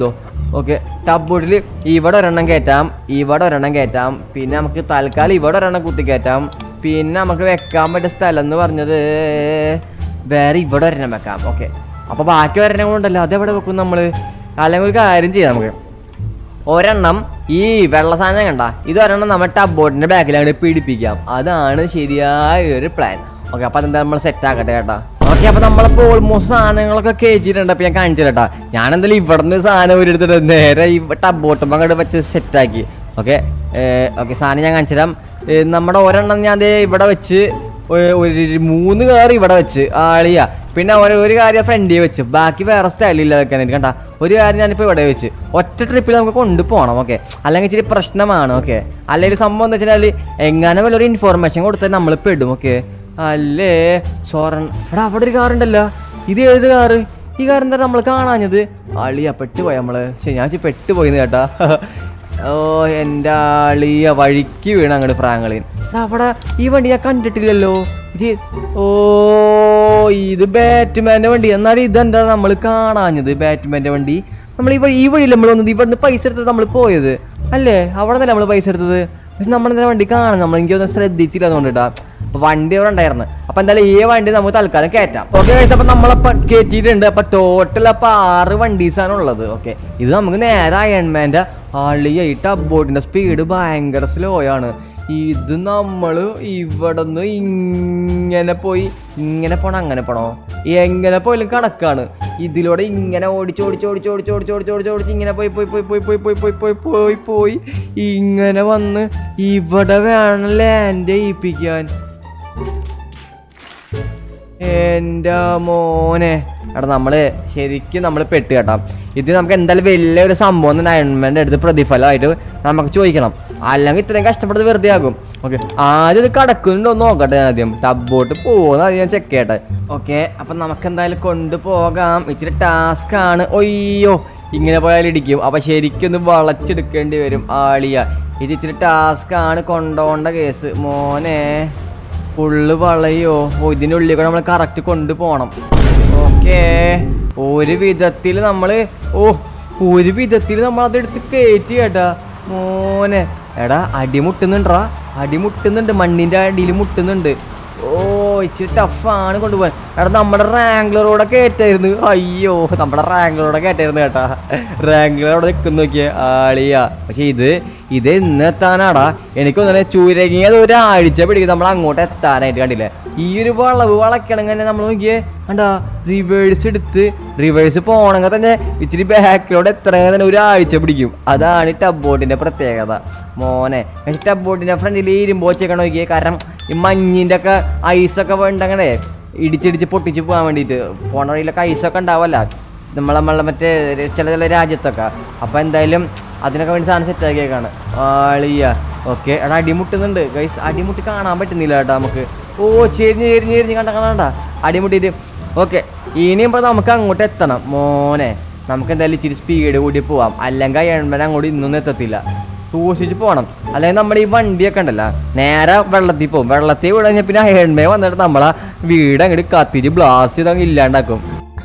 ഓക്കെ ടബ് ബോട്ടിൽ ഇവിടെ ഒരെണ്ണം കയറ്റാം ഇവിടെ ഒരെണ്ണം കയറ്റാം പിന്നെ നമുക്ക് തൽക്കാലം ഇവിടെ ഒരെണ്ണം കുത്തി കയറ്റാം പിന്നെ നമുക്ക് വെക്കാൻ പറ്റിയ സ്ഥലം എന്ന് പറഞ്ഞത് വേറെ ഇവിടെ ഒരെണ്ണം വെക്കാം ഓക്കെ അപ്പോൾ ബാക്കി ഒരെണ്ണം കൊണ്ടല്ലോ അതെവിടെ വെക്കും നമ്മൾ അല്ലെങ്കിൽ ഒരു കാര്യം ചെയ്യാം നമുക്ക് ഒരെണ്ണം ഈ വെള്ള സാധനം കണ്ട ഇത് ഒരെണ്ണം നമ്മൾ ടബ് ബോട്ടിന്റെ ബാക്കിലാണ് പിടിപ്പിക്കാം അതാണ് ശരിയായ ഒരു പ്ലാൻ ഓക്കെ അപ്പൊ അതെന്താ നമ്മൾ സെറ്റ് ആക്കട്ടെ കേട്ടാ ഓക്കെ അപ്പൊ നമ്മളിപ്പോ ഓൾമോസ്റ്റ് സാധനങ്ങളൊക്കെ കയറ്റിയിട്ടുണ്ട് അപ്പൊ ഞാൻ കാണിച്ചു കേട്ടാ ഞാൻ എന്തായാലും ഇവിടുന്ന് സാധനം ഒരു എടുത്തിട്ട് നേരെ ഈ ടബ് ബോട്ടും അങ്ങോട്ട് വെച്ച് സെറ്റ് ആക്കി ഓക്കെ ഓക്കെ സാധനം ഞാൻ കാണിച്ചു തരാം ഏ, നമ്മുടെ ഒരെണ്ണം ഞാൻ ദേ ഇവിടെ വെച്ച് ഒ- ഒരു മൂന്ന് കാർ ഇവിടെ വെച്ച് ആളിയ പിന്നെ ഒരു ഒരു കാര്യം ഫ്രണ്ടിൽ വെച്ച് ബാക്കി വേറെ സ്റ്റൈലില്ല വെക്കാനായിട്ട് കണ്ട ഒരു കാര്യം ഞാനിപ്പോൾ ഇവിടെ വെച്ച് ഒറ്റ ട്രിപ്പിൽ നമുക്ക് കൊണ്ടുപോകണം ഓക്കെ അല്ലെങ്കിൽ ഇച്ചിരി പ്രശ്നമാണ് ഓക്കെ അല്ലെങ്കിൽ സംഭവം എന്ന് വെച്ചാൽ എങ്ങനെ വല്ലൊരു ഇൻഫോർമേഷൻ കൊടുത്താൽ നമ്മൾ പെടും ഓക്കെ അല്ലേ സോറൻ എടാ അവിടെ ഒരു കാർ ഉണ്ടല്ലോ ഇത് ഏത് കാറ് ഈ കാർ എന്താ നമ്മൾ കാണാഞ്ഞത് അളിയ പെട്ടുപോയി നമ്മള് ശരി ഞാൻ ഇച്ചിരി പെട്ടുപോയിന്ന് കേട്ടാ ഓ എൻ്റെ ആളിയ വഴിക്ക് വീണ അങ്ങോട്ട് ഫ്രാങ്കളിൻ എടാ, അവിടെ ഈ വണ്ടി ഞാൻ കണ്ടിട്ടില്ലല്ലോ ഇത് ഓ ഇത് ബാറ്റ്മാൻ്റെ വണ്ടി എന്നാലും ഇതെന്താ നമ്മൾ കാണാഞ്ഞത് ബാറ്റ്മാൻ്റെ വണ്ടി നമ്മൾ ഈ വഴി ഈ വഴിയിൽ നമ്മൾ വന്നത് ഇവിടുന്ന് പൈസ എടുത്തത് നമ്മൾ പോയത് അല്ലേ അവിടെ നിന്നല്ലേ നമ്മൾ പൈസ എടുത്തത് പക്ഷെ നമ്മളെന്താ വണ്ടി കാണാൻ നമ്മൾ എനിക്കൊന്നും ശ്രദ്ധിച്ചില്ല അതുകൊണ്ടിട്ടാ അപ്പൊ വണ്ടി അവിടെ ഉണ്ടായിരുന്നു അപ്പൊ എന്തായാലും ഈ വണ്ടി നമുക്ക് തൽക്കാലം കയറ്റാം ഓക്കെ അപ്പൊ നമ്മളപ്പോ കയറ്റിയിട്ടുണ്ട് അപ്പൊ ടോട്ടൽ അപ്പൊ ആറ് വണ്ടീസാണ് ഉള്ളത് ഓക്കെ ഇത് നമുക്ക് നേരെ അയൺമാന്റെ ആളിയ ഈ ടബ് ബോട്ടിന്റെ സ്പീഡ് ഭയങ്കര സ്ലോ ആണ് ഇത് നമ്മള് ഇവിടുന്ന് ഇങ്ങനെ പോയി ഇങ്ങനെ പോണോ അങ്ങനെ പോണോ എങ്ങനെ പോയാലും കണക്കാണ് ഇതിലൂടെ ഇങ്ങനെ ഓടിച്ച് ഓടിച്ച് ഓടിച്ച് ഓടിച്ച് ഓടിച്ച് ഓടിച്ച് ഓടിച്ച് ഓടിച്ച് ഇങ്ങനെ പോയി പോയി പോയി പോയി പോയി പോയി പോയി പോയി പോയി പോയി ഇങ്ങനെ വന്ന് ഇവിടെ വേണം ലാൻഡ് ചെയ്യിപ്പിക്കാൻ എൻ്റെ മോനെ എടാ നമ്മള് ശരിക്കും നമ്മൾ പെട്ട് കേട്ടാ ഇത് നമുക്ക് എന്തായാലും വലിയൊരു സംഭവം തന്നെ അയൺമെന്റ് എടുത്ത് പ്രതിഫലമായിട്ട് നമുക്ക് ചോദിക്കണം അല്ലെങ്കിൽ ഇത്രയും കഷ്ടപ്പെട്ടത് വെറുതെ ആകും ഓക്കെ ആദ്യം ഇത് കടക്കുന്നുണ്ടോ എന്ന് നോക്കട്ടെ ഞാൻ ആദ്യം ടബോട്ട് പോകുന്ന ആദ്യം ഞാൻ ചെക്ക് ചെയ്യട്ടെ ഓക്കെ അപ്പം നമുക്ക് എന്തായാലും കൊണ്ടുപോകാം ഇച്ചിരി ടാസ്ക് ആണ് ഒയ്യോ ഇങ്ങനെ പോയാൽ ഇടിക്കും അപ്പം ശരിക്കും ഒന്ന് വളച്ചെടുക്കേണ്ടി വരും ആളിയ ഇത് ഇച്ചിരി ടാസ്ക് ആണ് കൊണ്ടുപോകേണ്ട കേസ് മോനെ ഫുള്ള് വളയോ ഓ ഇതിൻ്റെ ഉള്ളിൽ കൂടെ നമ്മൾ കറക്റ്റ് കൊണ്ടുപോകണം ഓക്കേ ഒരു വിധത്തിൽ നമ്മൾ ഓ ഒരു വിധത്തിൽ നമ്മൾ അതെടുത്ത് കയറ്റി കേട്ടാ മോനെ എടാ അടി മുട്ടുന്നുണ്ടാ അടി മുട്ടുന്നുണ്ട് മണ്ണിൻ്റെ അടിയിൽ മുട്ടുന്നുണ്ട് ഓ ഇച്ചിരി ടഫാണ് കൊണ്ടുപോകാൻ എടാ നമ്മുടെ റാങ്ക്ലറോടെ കയറ്റായിരുന്നു അയ്യോ നമ്മുടെ റാങ്ക്ലറോടെ കയറ്റായിരുന്നു കേട്ടാ റാങ്ക്ലറോടെ നിൽക്കുന്ന നോക്കിയേ ആളിയാ പക്ഷെ ഇത് ഇത് ഇന്ന് എത്താനാടാ എനിക്കൊന്നും ചൂരങ്ങിയത് ഒരാഴ്ച പിടിക്കും നമ്മൾ അങ്ങോട്ട് എത്താനായിട്ട് കണ്ടില്ലേ ഈ ഒരു വളവ് വളയ്ക്കണമെങ്കിൽ നമ്മൾ നോക്കിയേ കണ്ടാ റിവേഴ്സ് എടുത്ത് റിവേഴ്സ് പോകണമെങ്കിൽ തന്നെ ഇച്ചിരി ബാക്കിലോട്ട് എത്തണമെങ്കിൽ തന്നെ ഒരാഴ്ച പിടിക്കും അതാണ് ഈ ടബ് ബോട്ടിന്റെ പ്രത്യേകത മോനെ പക്ഷെ ടബ് ബോട്ടിന്റെ ഫ്രണ്ടിൽ ഇരുമ്പ് വെച്ചേക്കണം നോക്കിയേ കാരണം ഈ മഞ്ഞിന്റെ ഒക്കെ ഐസൊക്കെ വേണ്ടങ്ങനെ ഇടിച്ചിടിച്ച് പൊട്ടിച്ച് പോകാൻ വേണ്ടിയിട്ട് പോണ വഴിയിലൊക്കെ ഐസൊക്കെ ഉണ്ടാവല്ല നമ്മളെ നമ്മളെ മറ്റേ ചില ചില രാജ്യത്തൊക്കെ അപ്പം എന്തായാലും അതിനൊക്കെ വേണ്ടി സാധനം സെറ്റ് ആക്കിയേക്കാണ് ആളിയ ഓക്കെ എടാ അടിമുട്ടുന്നുണ്ട് ഗൈസ് അടിമുട്ടി കാണാൻ പറ്റുന്നില്ല കേട്ടോ നമുക്ക് ഓ ചെരിഞ്ഞ് ചെരിഞ്ഞ് ചെരിഞ്ഞ് കണ്ട കണ്ടാ അടിമുട്ടിയിട്ട് ഓക്കെ ഇനിയും ഇപ്പോൾ നമുക്ക് അങ്ങോട്ട് എത്തണം മോനെ നമുക്ക് എന്തായാലും ഇച്ചിരി സ്പീഡ് കൂടി പോവാം അല്ലെങ്കിൽ എണ്ണ അങ്ങോട്ട് ഇന്നൊന്നും എത്തത്തില്ല സൂക്ഷിച്ച് പോകണം അല്ലെങ്കിൽ നമ്മുടെ ഈ വണ്ടിയൊക്കെ ഉണ്ടല്ലോ നേരെ വെള്ളത്തിൽ പോകും വെള്ളത്തിൽ വീട് കഴിഞ്ഞാൽ പിന്നെ ഹെൺമേ വന്നിട്ട് നമ്മളെ വീട് അങ്ങോട്ട് കത്തിച്ച് ബ്ലാസ്റ്റ് ചെയ്ത് അങ്ങ് ഇല്ലാണ്ടാക്കും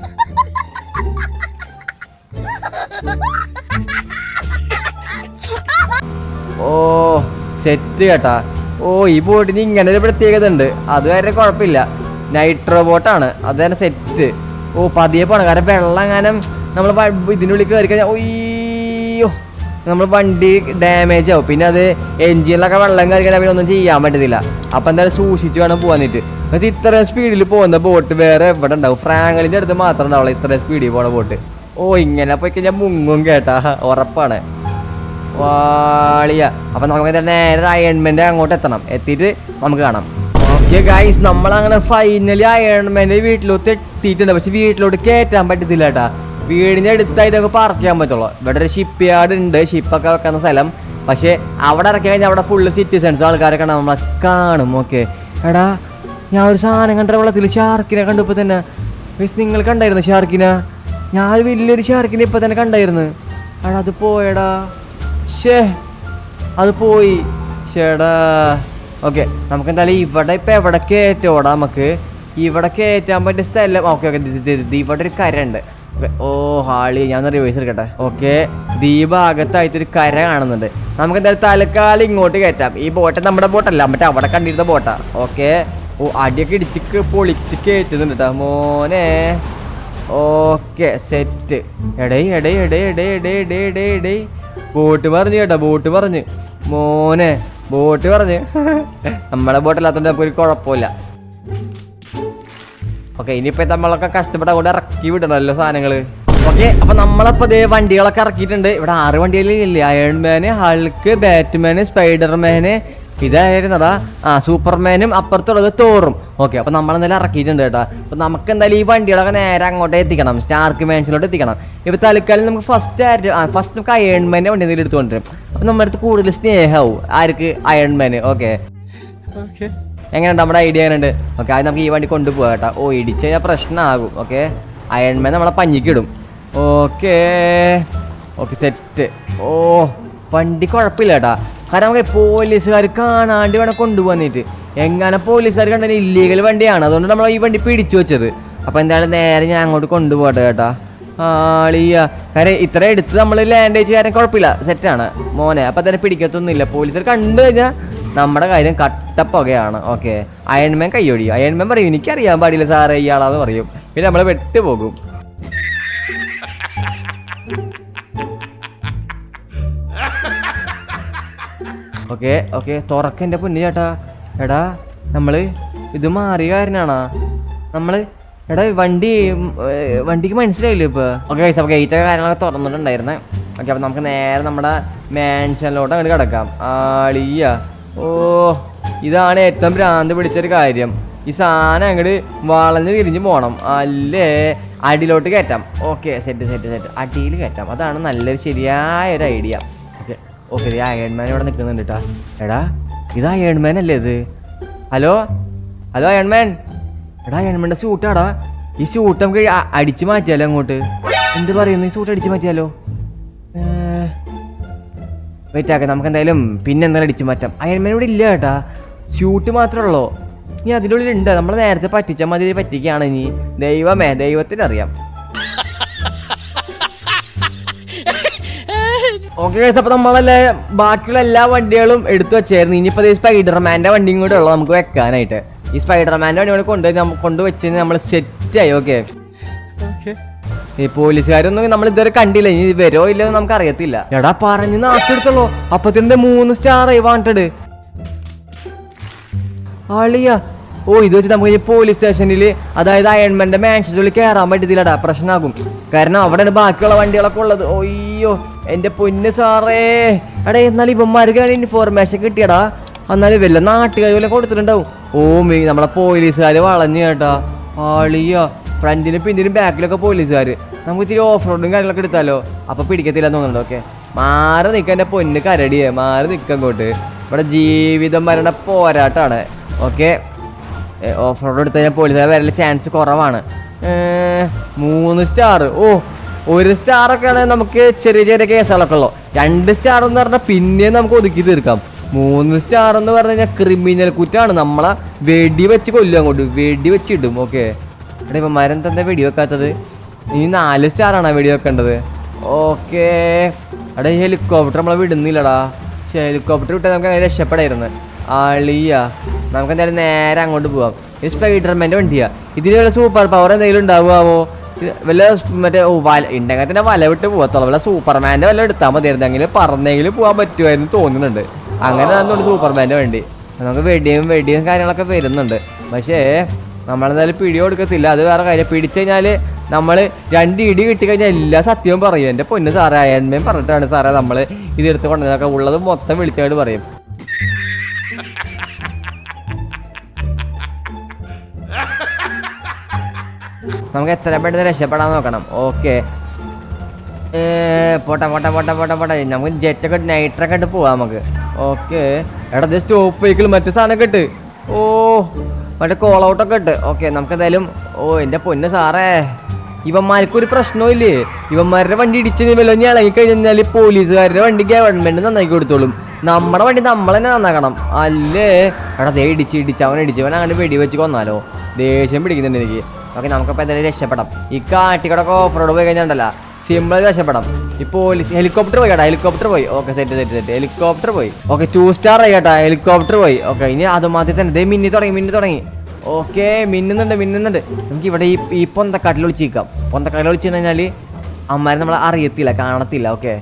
ഓ സെറ്റ് കേട്ടാ ഓ ഈ ബോട്ടിന് ഇങ്ങനെ ഒരു പ്രത്യേകത ഉണ്ട് അത് വരെ കുഴപ്പമില്ല നൈട്രോ ബോട്ടാണ് അത് തന്നെ സെറ്റ് ഓ പതിയെ പോണം കാരണം വെള്ളം അങ്ങനെ നമ്മൾ ഇതിനുള്ളിൽ കയറി കഴിഞ്ഞാൽ ഒയ്യോ നമ്മൾ വണ്ടി ഡാമേജ് ആവും പിന്നെ അത് എൻജിനിലൊക്കെ വെള്ളം കയറി കഴിഞ്ഞാൽ പിന്നെ ഒന്നും ചെയ്യാൻ പറ്റത്തില്ല അപ്പം എന്തായാലും സൂക്ഷിച്ച് വേണം പോകാനിട്ട് എന്നിട്ട് ഇത്രയും സ്പീഡിൽ പോകുന്ന ബോട്ട് വേറെ എവിടെ ഉണ്ടാവും ഫ്രാങ്കളിൻ്റെ അടുത്ത് മാത്രം ഉണ്ടാവുള്ളൂ ഇത്രയും സ്പീഡിൽ പോണ ബോട്ട് ഓ ഇങ്ങനെ പോയി കഴിഞ്ഞാൽ മുങ്ങും കേട്ടാ ഉറപ്പാണ് വാളിയ അപ്പൊ നമുക്ക് എന്തായാലും നേരെ അയൺമെന്റ് അങ്ങോട്ട് എത്തണം എത്തിയിട്ട് നമുക്ക് കാണാം ഓക്കെ ഗൈസ് നമ്മളങ്ങനെ ഫൈനലി അയൺമെന്റ് വീട്ടിലോട്ട് എത്തിയിട്ടുണ്ട് പക്ഷെ വീട്ടിലോട്ട് കയറ്റാൻ പറ്റത്തില്ല കേട്ടാ വീടിന്റെ അടുത്തായിട്ട് നമുക്ക് പാർക്ക് ചെയ്യാൻ പറ്റുള്ളൂ ഇവിടെ ഒരു ഷിപ്പ് യാർഡ് ഉണ്ട് ഷിപ്പൊക്കെ വെക്കുന്ന സ്ഥലം പക്ഷെ അവിടെ ഇറക്കി കഴിഞ്ഞാൽ അവിടെ ഫുള്ള് സിറ്റിസൺസ് ആൾക്കാരൊക്കെ നമ്മളെ കാണും ഓക്കെ എടാ ഞാൻ ഒരു സാധനം കണ്ട വെള്ളത്തിൽ ഷാർക്കിനെ കണ്ടപ്പോ തന്നെ മിസ് നിങ്ങൾ കണ്ടായിരുന്നു ഷാർക്കിനെ ഞാൻ ഒരു വലിയൊരു ഷാർക്കിനെ ഇപ്പൊ തന്നെ കണ്ടായിരുന്നു എടാ അത് പോയടാ ഷേ അത് പോയി ഷേടാ ഓക്കെ നമുക്ക് എന്തായാലും ഇവിടെ ഇപ്പൊ എവിടെ കയറ്റോടാ നമുക്ക് ഇവിടെ കയറ്റാൻ പറ്റിയ സ്ഥലം ഓക്കെ ഓക്കെ ഇവിടെ ഒരു കര ഉണ്ട് ഓ ഹാളി ഞാൻ റിവേഴ്സ് എടുക്കട്ടെ ഓക്കെ ഈ ഭാഗത്തായിട്ട് ഒരു കര കാണുന്നുണ്ട് നമുക്ക് എന്തായാലും തൽക്കാലം ഇങ്ങോട്ട് കയറ്റാം ഈ ബോട്ട് നമ്മുടെ ബോട്ടല്ല മറ്റേ അവിടെ കണ്ടിരുന്ന ബോട്ടാ ഓക്കെ ഓ അടിയൊക്കെ ഇടിച്ച് പൊളിച്ച് കയറ്റുന്നുണ്ട് കേട്ടോ മോനെ ഓക്കെ സെറ്റ് എടേ എടേ എടേ എടേ എടേ എടേ എടേ എടേ ബോട്ട് പറഞ്ഞു കേട്ടോ ബോട്ട് പറഞ്ഞ് മോനെ ബോട്ട് പറഞ്ഞ് നമ്മളെ ബോട്ടല്ലാത്തോണ്ട് അപ്പോൾ ഒരു കുഴപ്പമില്ല ഓക്കെ ഇനിയിപ്പോ നമ്മളൊക്കെ കഷ്ടപ്പെട്ട് അങ്ങോട്ട് ഇറക്കി വിടണമല്ലോ സാധനങ്ങള് ഓക്കെ അപ്പൊ നമ്മളപ്പോ ദേ വണ്ടികളൊക്കെ ഇറക്കിയിട്ടുണ്ട് ഇവിടെ ആറ് വണ്ടികളില്ലേ അയൺമാന് ഹൾക്ക് ബാറ്റ്മാന് സ്പൈഡർമാന് ഇതായിരുന്നടാ ആ സൂപ്പർമാനും അപ്പുറത്തുള്ളത് തോറും ഓക്കെ അപ്പൊ നമ്മളെന്തായാലും ഇറക്കിയിട്ടുണ്ട് കേട്ടോ അപ്പൊ നമുക്ക് എന്തായാലും ഈ വണ്ടികളൊക്കെ നേരെ അങ്ങോട്ട് എത്തിക്കണം സ്റ്റാർക്ക് മാൻഷനിലോട്ട് എത്തിക്കണം ഇപ്പൊ തൽക്കാലം നമുക്ക് ഫസ്റ്റ് ആ ഫസ്റ്റ് നമുക്ക് അയൺമാൻ്റെ വണ്ടി എന്തെങ്കിലും എടുത്തുകൊണ്ടിരും അപ്പൊ നമ്മുടെ അടുത്ത് കൂടുതൽ സ്നേഹവും ആർക്ക് അയൺമാന് ഓക്കെ ഓക്കെ എങ്ങനെയുണ്ട് നമ്മുടെ ഐഡിയ എങ്ങനെയുണ്ട് ഓക്കെ അത് നമുക്ക് ഈ വണ്ടി കൊണ്ടുപോകാം കേട്ടോ ഓ ഇടിച്ച് കഴിഞ്ഞാൽ പ്രശ്നമാകും ഓക്കെ അയൺമാൻ നമ്മളെ പഞ്ഞിക്കിടും ഓക്കെ ഓക്കെ സെറ്റ് ഓ വണ്ടി കുഴപ്പമില്ല കേട്ടാ കാരണം നമുക്ക് പോലീസുകാർ കാണാണ്ട് വേണം കൊണ്ടുപോകാനായിട്ട് എങ്ങനെ പോലീസുകാർ കണ്ടത് ഇല്ലീഗൽ വണ്ടിയാണ് അതുകൊണ്ട് നമ്മൾ ഈ വണ്ടി പിടിച്ചു വെച്ചത് അപ്പോൾ എന്തായാലും നേരെ ഞാൻ അങ്ങോട്ട് കൊണ്ടുപോകട്ടെ കേട്ടാ ആളിയ കാരണം ഇത്ര എടുത്ത് നമ്മൾ ലാൻഡേജ് കാര്യം കുഴപ്പമില്ല സെറ്റാണ് മോനെ അപ്പം തന്നെ പിടിക്കത്തൊന്നുമില്ല പോലീസുകാർ കണ്ടു കഴിഞ്ഞാൽ നമ്മുടെ കാര്യം കട്ടപ്പുകയാണ് ഓക്കെ അയൺമാൻ കയ്യൊടി അയൺമാൻ പറയും എനിക്കറിയാൻ പാടില്ല സാറേ ഇയാളാന്ന് പറയും പിന്നെ നമ്മൾ വെട്ടുപോകും ഓക്കെ ഓക്കെ തുറക്കെൻ്റെ പൊന്നു ചേട്ടാ എടാ നമ്മൾ ഇത് മാറിയ കാരനാണാ നമ്മൾ എടാ വണ്ടി ഉം, ഏ, വണ്ടിക്ക് മനസ്സിലായില്ലേ ഇപ്പോൾ ഓക്കെ അപ്പോൾ ഗേറ്റ് കാര്യങ്ങളൊക്കെ തുറന്നിട്ടുണ്ടായിരുന്നേ ഓക്കെ അപ്പോൾ നമുക്ക് നേരെ നമ്മുടെ മാൻഷനിലോട്ട് അങ്ങോട്ട് കിടക്കാം ആളിയ ഓ ഇതാണ് ഏറ്റവും ഭ്രാന്ത് പിടിച്ചൊരു കാര്യം ഈ സാധനം അങ്ങോട്ട് വളഞ്ഞ് തിരിഞ്ഞ് പോകണം അല്ലേ അടിയിലോട്ട് കയറ്റാം ഓക്കെ സെറ്റ് സെറ്റ് സെറ്റ് അടിയിൽ കയറ്റാം അതാണ് നല്ലൊരു ശരിയായ ഒരു ഐഡിയ ഓക്കെ ഓക്കെ ഇത് അയൺമാൻ ഇവിടെ നിൽക്കുന്നുണ്ട് കേട്ടാ എടാ ഇത് അയൺമാൻ അല്ലേ ഇത് ഹലോ ഹലോ അയൺമാൻ എടാ അയൺമാൻ്റെ സൂട്ടാടാ ഈ സൂട്ട് നമുക്ക് അ- അടിച്ച് മാറ്റിയാലോ അങ്ങോട്ട് എന്ത് പറയുന്നു ഈ സൂട്ട് അടിച്ച് മാറ്റിയാലോ വെയിറ്റ് ആക്കാം നമുക്ക് എന്തായാലും പിന്നെ എന്തായാലും അടിച്ച് മാറ്റാം അയൺമാൻ ഇവിടെ ഇല്ല കേട്ടാ സ്യൂട്ട് മാത്രമേ ഉള്ളൂ ഇനി അതിൻ്റെ ഉള്ളിൽ ഉണ്ട് നമ്മൾ നേരത്തെ പറ്റിച്ചാൽ മതി പറ്റിക്കുകയാണ് ഇനി ദൈവമേ ദൈവത്തിനറിയാം ഓക്കെ അപ്പൊ നമ്മളല്ലേ ബാക്കിയുള്ള എല്ലാ വണ്ടികളും എടുത്തു വെച്ചായിരുന്നു ഇനിയിപ്പോ ഈ സ്പൈഡർമാന്റെ വണ്ടിയും കൂടെ ഉള്ളു നമുക്ക് വെക്കാനായിട്ട് ഈ സ്പൈഡർമാന്റെ വണ്ടി കൂടെ കൊണ്ടുപോയി നമ്മ- കൊണ്ടുവച്ച് നമ്മൾ സെറ്റ് ആയി ഓക്കെ ഈ പോലീസുകാരൊന്നും നമ്മൾ ഇതുവരെ കണ്ടില്ല ഇനി വരുമോ ഇല്ലയോ എന്ന് നമുക്ക് അറിയത്തില്ല എടാ പറഞ്ഞ് നാട്ടെടുത്തുള്ളൂ അപ്പത്തിന്റെ മൂന്ന് സ്റ്റാർ ആയി വാണ്ടഡ് ആളിയ ഓ ഇത് വെച്ച് നമുക്ക് ഇനി പോലീസ് സ്റ്റേഷനിൽ അതായത് അയൺമെന്റ് മാൻഷനിൽ കയറാൻ പറ്റത്തില്ലടാ പ്രശ്നമാകും കാരണം അവിടെയാണ് ബാക്കിയുള്ള വണ്ടികളൊക്കെ ഉള്ളത് ഒയ്യോ എന്റെ പൊന്ന് സാറേ എടാ എന്നാൽ ഇവന്മാർക്ക് ഇൻഫോർമേഷൻ കിട്ടിയടാ എന്നാലും വല്ല നാട്ടുകാർ വല്ല കൊടുത്തിട്ടുണ്ടാവും ഓ മീ നമ്മളെ പോലീസുകാർ വളഞ്ഞു കേട്ടാ ആളിയ ഫ്രണ്ടിലും പിന്നിലും ബാക്കിലൊക്കെ പോലീസുകാർ നമുക്ക് ഇത്തിരി ഓഫ് റോഡും കാര്യങ്ങളൊക്കെ എടുത്താലോ അപ്പൊ പിടിക്കത്തില്ല എന്ന് തോന്നുന്നുണ്ട് ഓക്കെ മാറി നിൽക്കാൻ എൻ്റെ പൊന്ന് കരടിയെ മാറി നിൽക്കാൻ അങ്ങോട്ട് ഇവിടെ ജീവിതം മരണ പോരാട്ടാണ് ഓക്കെ ഓഫ് റോഡ് എടുത്തു കഴിഞ്ഞാൽ പോലീസുകാർ വരല് ചാൻസ് കുറവാണ് ഏ, മൂന്ന് സ്റ്റാർ ഓ ഒരു സ്റ്റാർ ഒക്കെ ആണെങ്കിൽ നമുക്ക് ചെറിയ ചെറിയ കേസുകളൊക്കെ ഉള്ളു രണ്ട് സ്റ്റാർ എന്ന് പറഞ്ഞാൽ പിന്നെ നമുക്ക് ഒതുക്കി തീർക്കാം മൂന്ന് സ്റ്റാർ എന്ന് പറഞ്ഞു കഴിഞ്ഞാൽ ക്രിമിനൽ കുറ്റാണ് നമ്മളെ വെടി വെച്ച് കൊല്ലും അങ്ങോട്ട് വെടി വെച്ചിടും ഓക്കെ എടാ ഇപ്പം മരം തന്നെ വെടി വെക്കാത്തത് ഇനി നാല് സ്റ്റാർ ആണോ വെടി വെക്കേണ്ടത് ഓക്കെ എടാ ഈ ഹെലികോപ്റ്റർ നമ്മളെ വിടുന്നില്ലടാ പക്ഷേ ഹെലികോപ്റ്റർ വിട്ടാൽ നമുക്ക് അങ്ങനെ രക്ഷപ്പെടായിരുന്നു ആളിയ നമുക്ക് എന്തായാലും നേരെ അങ്ങോട്ട് പോവാം ഇത് സ്പൈഡർമാൻ്റെ വണ്ടിയാ ഇതിന് വല്ല സൂപ്പർ പവർ എന്തെങ്കിലും ഉണ്ടാവുമോ ഇത് വല്ല സ് മറ്റേ ഓ വല ഉണ്ടെങ്കിൽ തന്നെ വല വിട്ട് പോകത്തുള്ളൂ വല്ല സൂപ്പർമാൻ്റെ വല്ല എടുത്താൽ മതിയായിരുന്നു അങ്ങനെ പറന്നെങ്കിലും പോകാൻ പറ്റുമായിരുന്നു തോന്നുന്നുണ്ട് അങ്ങനെ തന്നുകൊണ്ട് സൂപ്പർമാൻ്റെ വണ്ടി നമുക്ക് വെടിയും വെടിയും കാര്യങ്ങളൊക്കെ വരുന്നുണ്ട് പക്ഷേ നമ്മളെന്തായാലും പിടി കൊടുക്കത്തില്ല അത് വേറെ കാര്യം പിടിച്ചു കഴിഞ്ഞാൽ നമ്മൾ രണ്ട് ഇടി കിട്ടിക്കഴിഞ്ഞാൽ എല്ലാ സത്യവും പറയും എൻ്റെ പൊന്ന് സാറേ അയൺമേൻ പറഞ്ഞിട്ടാണ് സാറേ നമ്മൾ ഇതെടുത്ത് കൊണ്ടുവന്നതൊക്കെ ഉള്ളത് മൊത്തം വിളിച്ചായിട്ട് പറയും നമുക്ക് എത്ര പെട്ടെന്ന് രക്ഷപ്പെടാൻ നോക്കണം ഓക്കെ പോട്ടെ പോട്ടെ പോട്ടെ പോട്ടെ പോട്ടെ നമുക്ക് ജെറ്റൊക്കെ നൈട്രൊക്കെ ഇട്ട് പോവാം നമുക്ക് ഓക്കെ എടാ ഇത് സ്റ്റോപ്പ് വെഹിക്കിൾ മറ്റു സാധനമൊക്കെ ഇട്ട് ഓ മറ്റേ കോൾ ഔട്ടൊക്കെ ഇട്ട് ഓക്കെ നമുക്ക് എന്തായാലും ഓ എൻ്റെ പൊന്ന് സാറേ ഇവന്മാർക്ക് ഒരു പ്രശ്നവും ഇല്ലേ ഇവന്മാരുടെ വണ്ടി ഇടിച്ച് വല്ല ഇനി ഇളകി കഴിഞ്ഞാൽ പോലീസുകാരുടെ വണ്ടി ഗവൺമെന്റ് നന്നാക്കി കൊടുത്തോളും നമ്മുടെ വണ്ടി നമ്മൾ തന്നെ നന്നാക്കണം അല്ലേ എടാ ദേ ഇടിച്ച് ഇടിച്ച് അവൻ ഇടിച്ച് അവൻ അങ്ങനെ വെടി വെച്ച് കൊന്നാലോ ദേഷ്യം പിടിക്കുന്നുണ്ട് എനിക്ക് ഓക്കെ നമുക്കപ്പോൾ എന്തായാലും രക്ഷപ്പെടാം ഈ കാട്ടിക്കടൊക്കെ ഓഫ് റോഡ് പോയി കഴിഞ്ഞാൽ സിമ്പിൾ രക്ഷപ്പെടാം ഈ പോലീസ് ഹെലികോപ്റ്റർ പോയി കേട്ടോ ഹെലികോപ്റ്റർ പോയി okay set set set helicopter പോയി ഓക്കെ ടു സ്റ്റാർ ആയി കേട്ടോ ഹെലികോപ്റ്റർ പോയി ഓക്കെ ഇനി അത് മാറ്റി തന്നെ ദേ മിന്നി തുടങ്ങി മിന്നി തുടങ്ങി ഓക്കെ മിന്നുന്നുണ്ട് മിന്നുന്നുണ്ട് നമുക്ക് ഇവിടെ ഈ ഈ പൊന്തക്കാട്ടിൽ വിളിച്ചിരിക്കാം പൊന്തക്കാട്ടിൽ വിളിച്ചു കഴിഞ്ഞാൽ അമ്മമാരെ നമ്മളെ അറിയത്തില്ല കാണത്തില്ല ഓക്കെ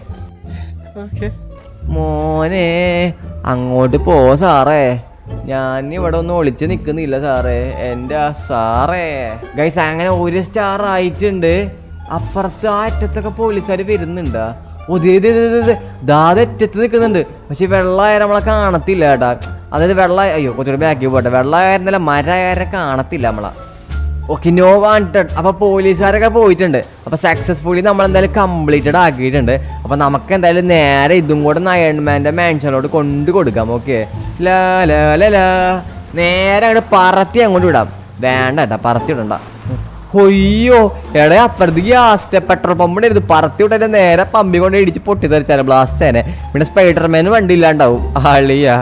മോനെ അങ്ങോട്ട് പോ സാറേ ഞാൻ ഇവിടെ ഒന്നും ഒളിച്ച് നിൽക്കുന്നില്ല സാറേ എൻ്റെ ആ സാറേ ഗൈസ് അങ്ങനെ ഒരു സ്റ്റാർ ആയിട്ടുണ്ട് അപ്പുറത്ത് ആ അറ്റത്തൊക്കെ പോലീസുകാർ വരുന്നുണ്ടാ ഓ ദേ ദേ ദേ ദേ ദേ. ദാ അത് അറ്റത്ത് നിൽക്കുന്നുണ്ട് പക്ഷെ വെള്ളമായാലും നമ്മളെ കാണത്തില്ല കേട്ടാ അതായത് വെള്ള അയ്യോ കുറച്ചുകൂടി ബാക്കി പോട്ടെ വെള്ളമായിരുന്നല്ല മരമായാലും കാണത്തില്ല നമ്മളെ ഓക്കെ നോ വാണ്ടഡ് അപ്പൊ പോലീസുകാരൊക്കെ പോയിട്ടുണ്ട് അപ്പൊ സക്സസ്ഫുള്ളി നമ്മൾ എന്തായാലും കംപ്ലീറ്റഡ് ആക്കിയിട്ടുണ്ട് അപ്പൊ നമുക്ക് എന്തായാലും നേരെ ഇതും കൂടെ അയൺമാന്റെ മാൻഷനോട് കൊണ്ടു കൊടുക്കാം ഓക്കെ ലാ ലാ ലാ ലാ നേരെ അങ്ങോട്ട് പറത്തി അങ്ങോട്ട് വിടാം വേണ്ട കേട്ടാ പറത്തി വിടണ്ട ഒയ്യോ എടേ അപ്പുറത്ത് ഗ്യാസ് പെട്രോൾ പമ്പിന്റെ ഇരുന്ന് പറത്തി വിട്ടെ നേരെ പമ്പി കൊണ്ട് ഇടിച്ച് പൊട്ടി തെറിച്ചാല് ബ്ലാസ്റ്റേനെ പിന്നെ സ്പൈഡർമാന് വണ്ടി ഇല്ലാണ്ടാവും ആളിയാ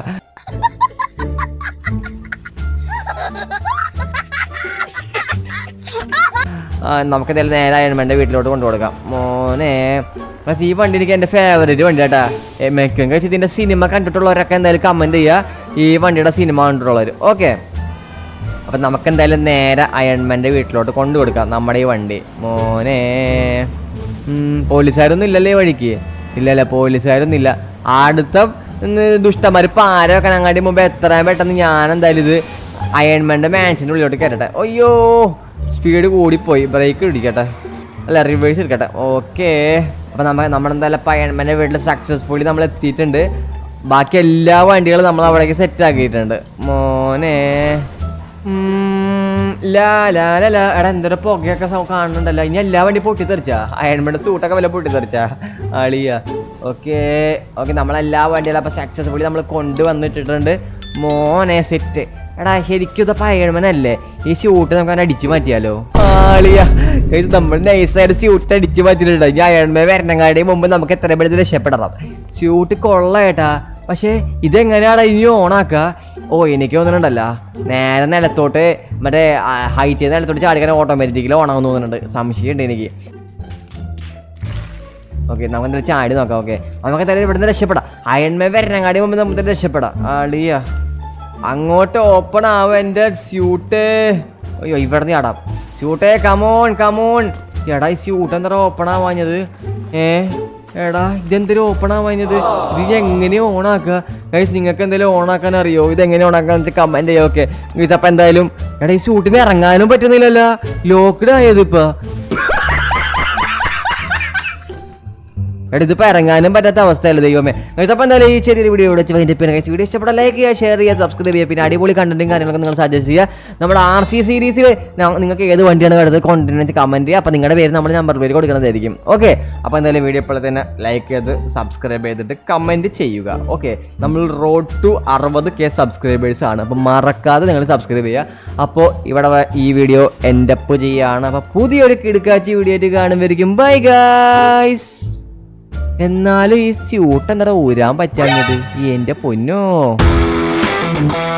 ആ, നമുക്ക് എന്തായാലും നേരെ അയൺമാൻ്റെ വീട്ടിലോട്ട് കൊണ്ടു കൊടുക്കാം മോനെ പക്ഷേ ഈ വണ്ടി എനിക്ക് എൻ്റെ ഫേവറേറ്റ് വണ്ടി കേട്ടാ മെക്കും കഴിച്ച് ഇതിൻ്റെ സിനിമ കണ്ടിട്ടുള്ളവരൊക്കെ എന്തായാലും കമൻറ്റ് ചെയ്യുക ഈ വണ്ടിയുടെ സിനിമ കണ്ടിട്ടുള്ളവർ ഓക്കെ അപ്പം നമുക്ക് എന്തായാലും നേരെ അയൺമാൻ്റെ വീട്ടിലോട്ട് കൊണ്ടു കൊടുക്കാം നമ്മുടെ ഈ വണ്ടി മോനെ ഉം, പോലീസുകാരൊന്നും ഇല്ലല്ലേ ഈ വഴിക്ക് ഇല്ലല്ല പോലീസുകാരൊന്നും ഇല്ല അടുത്ത ദുഷ്ടന്മാർ പാര വെക്കാൻ അങ്ങാടി മുമ്പ് എത്രയും പെട്ടെന്ന് ഞാൻ എന്തായാലും ഇത് അയൺമാൻ്റെ മാൻഷൻ്റെ ഉള്ളിലോട്ട് കയറട്ടെ അയ്യോ സ്പീഡ് കൂടിപ്പോയി ബ്രേക്ക് പിടിക്കട്ടെ അല്ല റിവേഴ്സ് എടുക്കട്ടെ ഓക്കെ അപ്പം നമ്മൾ നമ്മളെന്തായാലും ഇപ്പം അയൺമാൻ്റെ വീട്ടിൽ സക്സസ്ഫുള്ളി നമ്മൾ എത്തിയിട്ടുണ്ട് ബാക്കി എല്ലാ വണ്ടികളും നമ്മൾ അവിടേക്ക് സെറ്റ് ആക്കിയിട്ടുണ്ട് മോനെ ഉം, ലാ ലാ ലാ ലാ എടാ എന്തൊരു പുകയൊക്കെ സൗ- കാണുന്നുണ്ടല്ലോ ഇനി എല്ലാ വണ്ടി പൊട്ടിത്തെറിച്ചാ അയൺമെന്റ് സൂട്ടൊക്കെ വല്ല പൊട്ടിത്തെറിച്ചാ ആളിയാ ഓക്കെ ഓക്കെ നമ്മളെല്ലാ വണ്ടികളും അപ്പൊ സക്സസ്ഫുള്ളി നമ്മൾ കൊണ്ടുവന്നിട്ടിട്ടുണ്ട് മോനെ സെറ്റ് എടാ ശരിക്കും ഇതപ്പോ അയൺമൻ അല്ലേ ഈ സ്യൂട്ട് നമുക്ക് അങ്ങനെ അടിച്ചു മാറ്റിയാലോ ആളിയാ ഇത് നമ്മൾ നൈസായിട്ട് സ്യൂട്ട് അടിച്ചു മാറ്റിയിട്ടുണ്ട് ഇനി അയൺമൻ വരണങ്ങാടി മുമ്പ് നമുക്ക് എത്ര പെടുത്ത് രക്ഷപ്പെടണം സ്യൂട്ട് കൊള്ളേട്ടാ പക്ഷേ ഇതെങ്ങനെയാടാ ഇനി ഓണാക്ക ഓ എനിക്ക് തോന്നുന്നുണ്ടല്ല നേരെ നിലത്തോട്ട് മറ്റേ ഹൈറ്റ് ചെയ്ത് നിലത്തോട്ട് ചാടിക്കാൻ ഓട്ടോമാറ്റിക്കലി ഓണാകും തോന്നുന്നുണ്ട് സംശയമുണ്ട് എനിക്ക് ഓക്കെ നമുക്ക് എന്തായാലും ചാടി നോക്കാം ഓക്കെ നമുക്ക് എന്തായാലും ഇവിടുന്ന് രക്ഷപ്പെടാം അയൺമേ വരണങ്ങാടി മുമ്പ് നമുക്ക് രക്ഷപ്പെടാം ആളിയ അങ്ങോട്ട് ഓപ്പൺ ആവും എൻ്റെ സ്യൂട്ട് അയ്യോ ഇവിടെ നിന്ന് ചാടാം സ്യൂട്ടേ കമോൺ കമോൺ എടാ ഈ സ്യൂട്ട് എന്താ ഓപ്പൺ ആവാഞ്ഞത് ഏ എടാ ഇതെന്തൊരു ഓപ്പൺ ആവാഞ്ഞത് ഇത് എങ്ങനെ ഓണാക്കുക ഗൈസ് നിങ്ങൾക്ക് എന്തെങ്കിലും ഓണാക്കാൻ അറിയോ ഇത് എങ്ങനെ ഓണാക്കാന്ന് വെച്ചാൽ കമന്റ് ചെയ്യാം ഓക്കെ ഗൈസ് അപ്പം എന്തായാലും എടാ ഈ സ്യൂട്ടിന് ഇറങ്ങാനും പറ്റുന്നില്ലല്ലോ ലോക്ക്ഡ് ആയത് ഇപ്പൊ എടാ ഇതിപ്പോ ഇറങ്ങാനും പറ്റാത്ത അവസ്ഥയല്ല ദൈവമേ അപ്പോൾ എന്തായാലും ഈ ചെറിയൊരു വീഡിയോ ഇവിടെ വെച്ച് അതിൻ്റെ പിന്നെ വീഡിയോ ഇഷ്ടപ്പെട്ട ലൈക്ക് ചെയ്യുക ഷെയർ ചെയ്യുക സബ്സ്ക്രൈബ് ചെയ്യുക പിന്നെ അടിപൊളി കണ്ടന്റും കാര്യങ്ങളൊക്കെ നിങ്ങൾ സജസ്റ്റ് ചെയ്യുക നമ്മുടെ ആർ സി സീരീസിൽ നിങ്ങൾക്ക് ഏത് വണ്ടിയാണ് കണ്ടത് കോണ്ടന്റ് കമന്റ് ചെയ്യുക അപ്പോൾ നിങ്ങളുടെ പേര് നമ്മൾ നമ്പർ പേര് കൊടുക്കുന്നതായിരിക്കും ഓക്കെ അപ്പോൾ എന്തായാലും വീഡിയോ ഇപ്പോൾ തന്നെ ലൈക്ക് ചെയ്ത് സബ്സ്ക്രൈബ് ചെയ്തിട്ട് കമന്റ് ചെയ്യുക ഓക്കെ നമ്മൾ റോഡ് ടു അറുപത് കെ സബ്സ്ക്രൈബേഴ്സ് ആണ് അപ്പോൾ മറക്കാതെ നിങ്ങൾ സബ്സ്ക്രൈബ് ചെയ്യുക അപ്പോൾ ഇവിടെ വ- ഈ വീഡിയോ എൻ്റെ അപ്പ് ചെയ്യുകയാണ് അപ്പോൾ പുതിയൊരു കിടുക്കാച്ചി വീഡിയോ ആയിട്ട് കാണുമായിരിക്കും ബൈ ഗായ്സ് എന്നാലും ഈ സ്യൂട്ട് എന്താ ഊരാൻ പറ്റാഞ്ഞത് ഈ എന്റെ പൊന്നോ